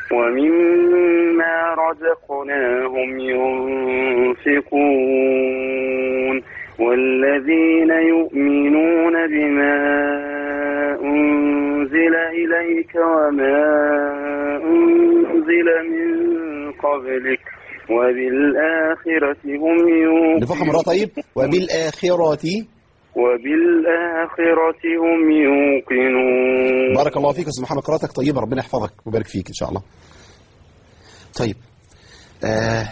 E: ومما رزقناهم ينفقون والذين يؤمنون بما أنزل إليك وما أنزل من قبلك وبالآخرة هم
A: نفخم
E: يوقنون
A: الراء طيب وبالآخرة
E: وبالآخرة هم يوقنون
A: بارك الله فيك يا أستاذ محمد قراءتك طيبة ربنا يحفظك ويبارك فيك إن شاء الله طيب آه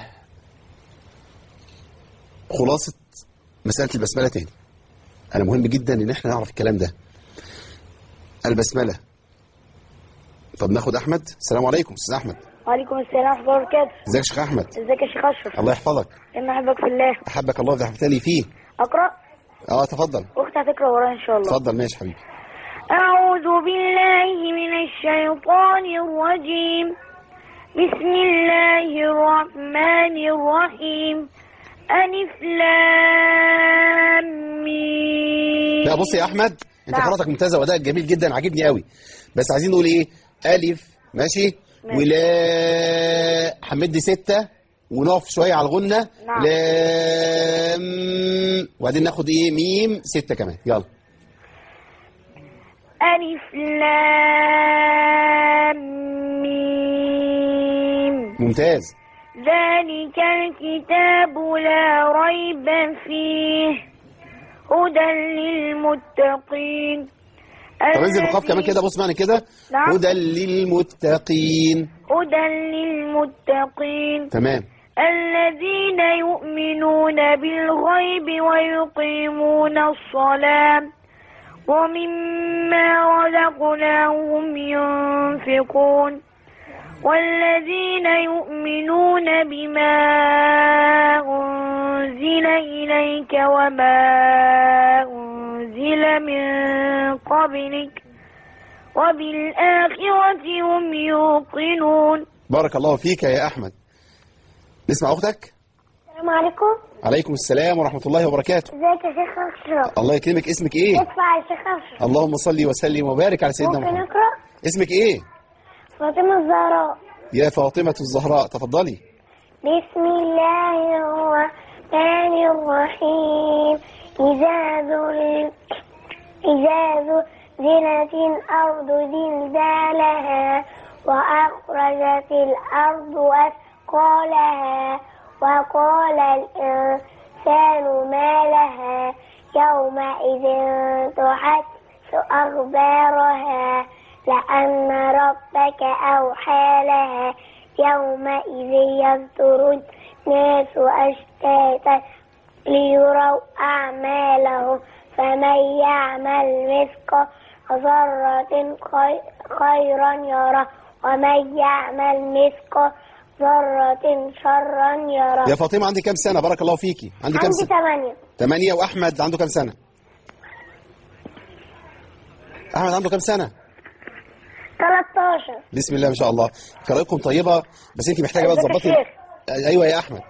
A: خلاصة مسألة البسملة تاني أنا مهم جدا إن احنا نعرف الكلام ده البسملة طب ناخد أحمد السلام عليكم أستاذ أحمد
B: وعليكم السلام ورحمة الله وبركاته
A: ازيك يا شيخ أحمد
B: ازيك يا شيخ أشرف
A: الله يحفظك
B: إن أحبك في الله
A: أحبك الله وحبتني فيه
B: أقرأ
A: اه تفضل
B: أختي هتقرأ ورايا إن شاء الله
A: تفضل ماشي حبيبي
B: أعوذ بالله من الشيطان الرجيم بسم الله الرحمن الرحيم ألف لام ميم
A: لا بص يا احمد انت
B: نعم.
A: قراءتك ممتازه وادائك جميل جدا عاجبني قوي بس عايزين نقول ايه الف ماشي
B: ماشي.
A: ولا هنمد ستة ونقف شويه على الغنه
B: نعم.
A: لام وبعدين ناخد ايه ميم ستة كمان يلا
B: ألف لام ميم
A: ممتاز
B: ذلك الكتاب لا ريب فيه هدى للمتقين
A: طب انزل بالقاف كمان كده بص معنى كده
B: نعم.
A: هدى للمتقين
B: هدى للمتقين
A: تمام
B: الذين يؤمنون بالغيب ويقيمون الصلاة ومما رزقناهم ينفقون والذين يؤمنون بما أنزل إليك وما أنزل من قبلك وبالآخرة هم يوقنون
A: بارك الله فيك يا احمد نسمع اختك
B: السلام عليكم
A: عليكم السلام ورحمه الله وبركاته
B: ازيك يا شيخ أشرف
A: الله يكرمك اسمك ايه
B: ادفع يا شيخ أشرف
A: اللهم صل وسلم وبارك على سيدنا
B: ممكن
A: محمد
B: أقرأ
A: اسمك ايه
B: فاطمة الزهراء
A: يا فاطمة الزهراء تفضلي
B: بسم الله الرحمن الرحيم إذا ذل إذا زلزلت الأرض زلزالها وأخرجت الأرض أثقالها وقال الإنسان ما لها يومئذ تحدث أخبارها لأن ربك أوحى لها يومئذ يصدر الناس أشتاتا ليروا أعمالهم فمن يعمل مثقال ذرة خي- خيرا يره ومن يعمل مثقال ذرة شرا يره
A: يا فاطمة عندي كام سنة بارك الله فيكي عندي كام
B: عندي
A: سنة
B: ثمانية
A: ثمانية وأحمد عنده كام سنة أحمد عنده كام سنة
B: 13
A: بسم الله ما شاء الله قراءتكم طيبة بس أنت محتاجة بقى تظبطي
B: الشيخ.
A: أيوة يا أحمد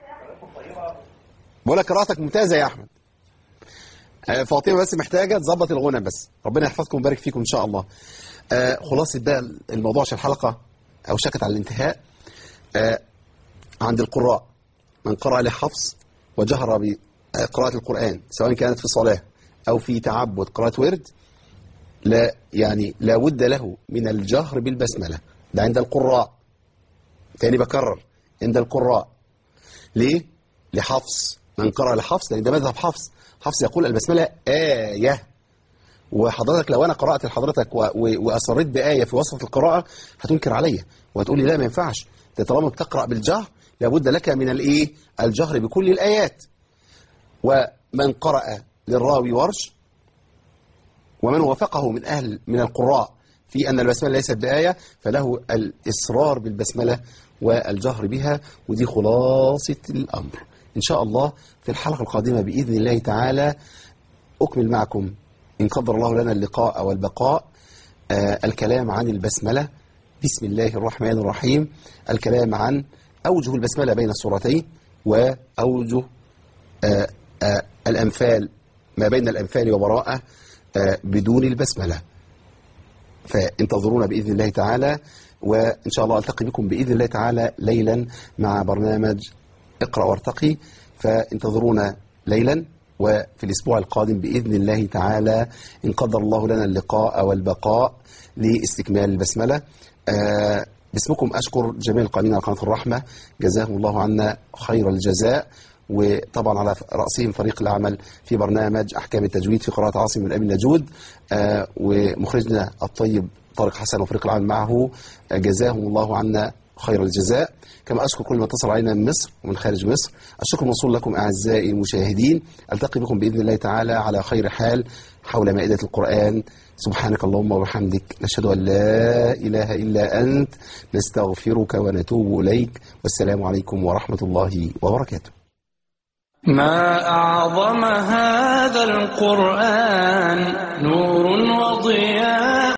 A: بقول لك قراءتك ممتازة يا أحمد آه، فاطمة بس محتاجة تظبط الغنى بس ربنا يحفظكم ويبارك فيكم إن شاء الله آه، خلاصة بقى الموضوع عشان الحلقة أو شكت على الانتهاء آه، عند القراء من قرأ لحفظ وجهر بقراءة القرآن سواء كانت في صلاة أو في تعبد قراءة ورد لا يعني لا بد له من الجهر بالبسملة ده عند القراء تاني بكرر عند القراء ليه؟ لحفظ من قرأ لحفظ لأن ده مذهب حفظ حفظ يقول البسملة آية وحضرتك لو أنا قرأت لحضرتك و- و- وأصريت بآية في وسط القراءة هتنكر عليا وهتقول لي لا ما ينفعش ده طالما بتقرأ بالجهر لابد لك من الإيه؟ الجهر بكل الآيات ومن قرأ للراوي ورش ومن وافقه من أهل من القراء في أن البسملة ليست بآية فله الإصرار بالبسملة والجهر بها ودي خلاصة الأمر إن شاء الله في الحلقة القادمة بإذن الله تعالى أكمل معكم إن قدر الله لنا اللقاء والبقاء آه الكلام عن البسملة بسم الله الرحمن الرحيم الكلام عن أوجه البسملة بين السورتين وأوجه آه آه الأنفال ما بين الأنفال وبراءة آه بدون البسملة فانتظرونا بإذن الله تعالى وإن شاء الله ألتقي بكم بإذن الله تعالى ليلا مع برنامج اقرأ وارتقي فانتظرونا ليلا وفي الأسبوع القادم بإذن الله تعالى إن قدر الله لنا اللقاء والبقاء لاستكمال البسملة آه باسمكم أشكر جميع القائمين على قناة الرحمة جزاهم الله عنا خير الجزاء وطبعا على رأسهم فريق العمل في برنامج أحكام التجويد في قراءة عاصم من أبي النجود آه ومخرجنا الطيب طارق حسن وفريق العمل معه آه جزاهم الله عنا خير الجزاء كما أشكر كل من اتصل علينا من مصر ومن خارج مصر الشكر موصول لكم أعزائي المشاهدين ألتقي بكم بإذن الله تعالى على خير حال حول مائدة القرآن سبحانك اللهم وبحمدك نشهد أن لا إله إلا أنت نستغفرك ونتوب إليك والسلام عليكم ورحمة الله وبركاته
F: ما أعظم هذا القرآن نور وضياء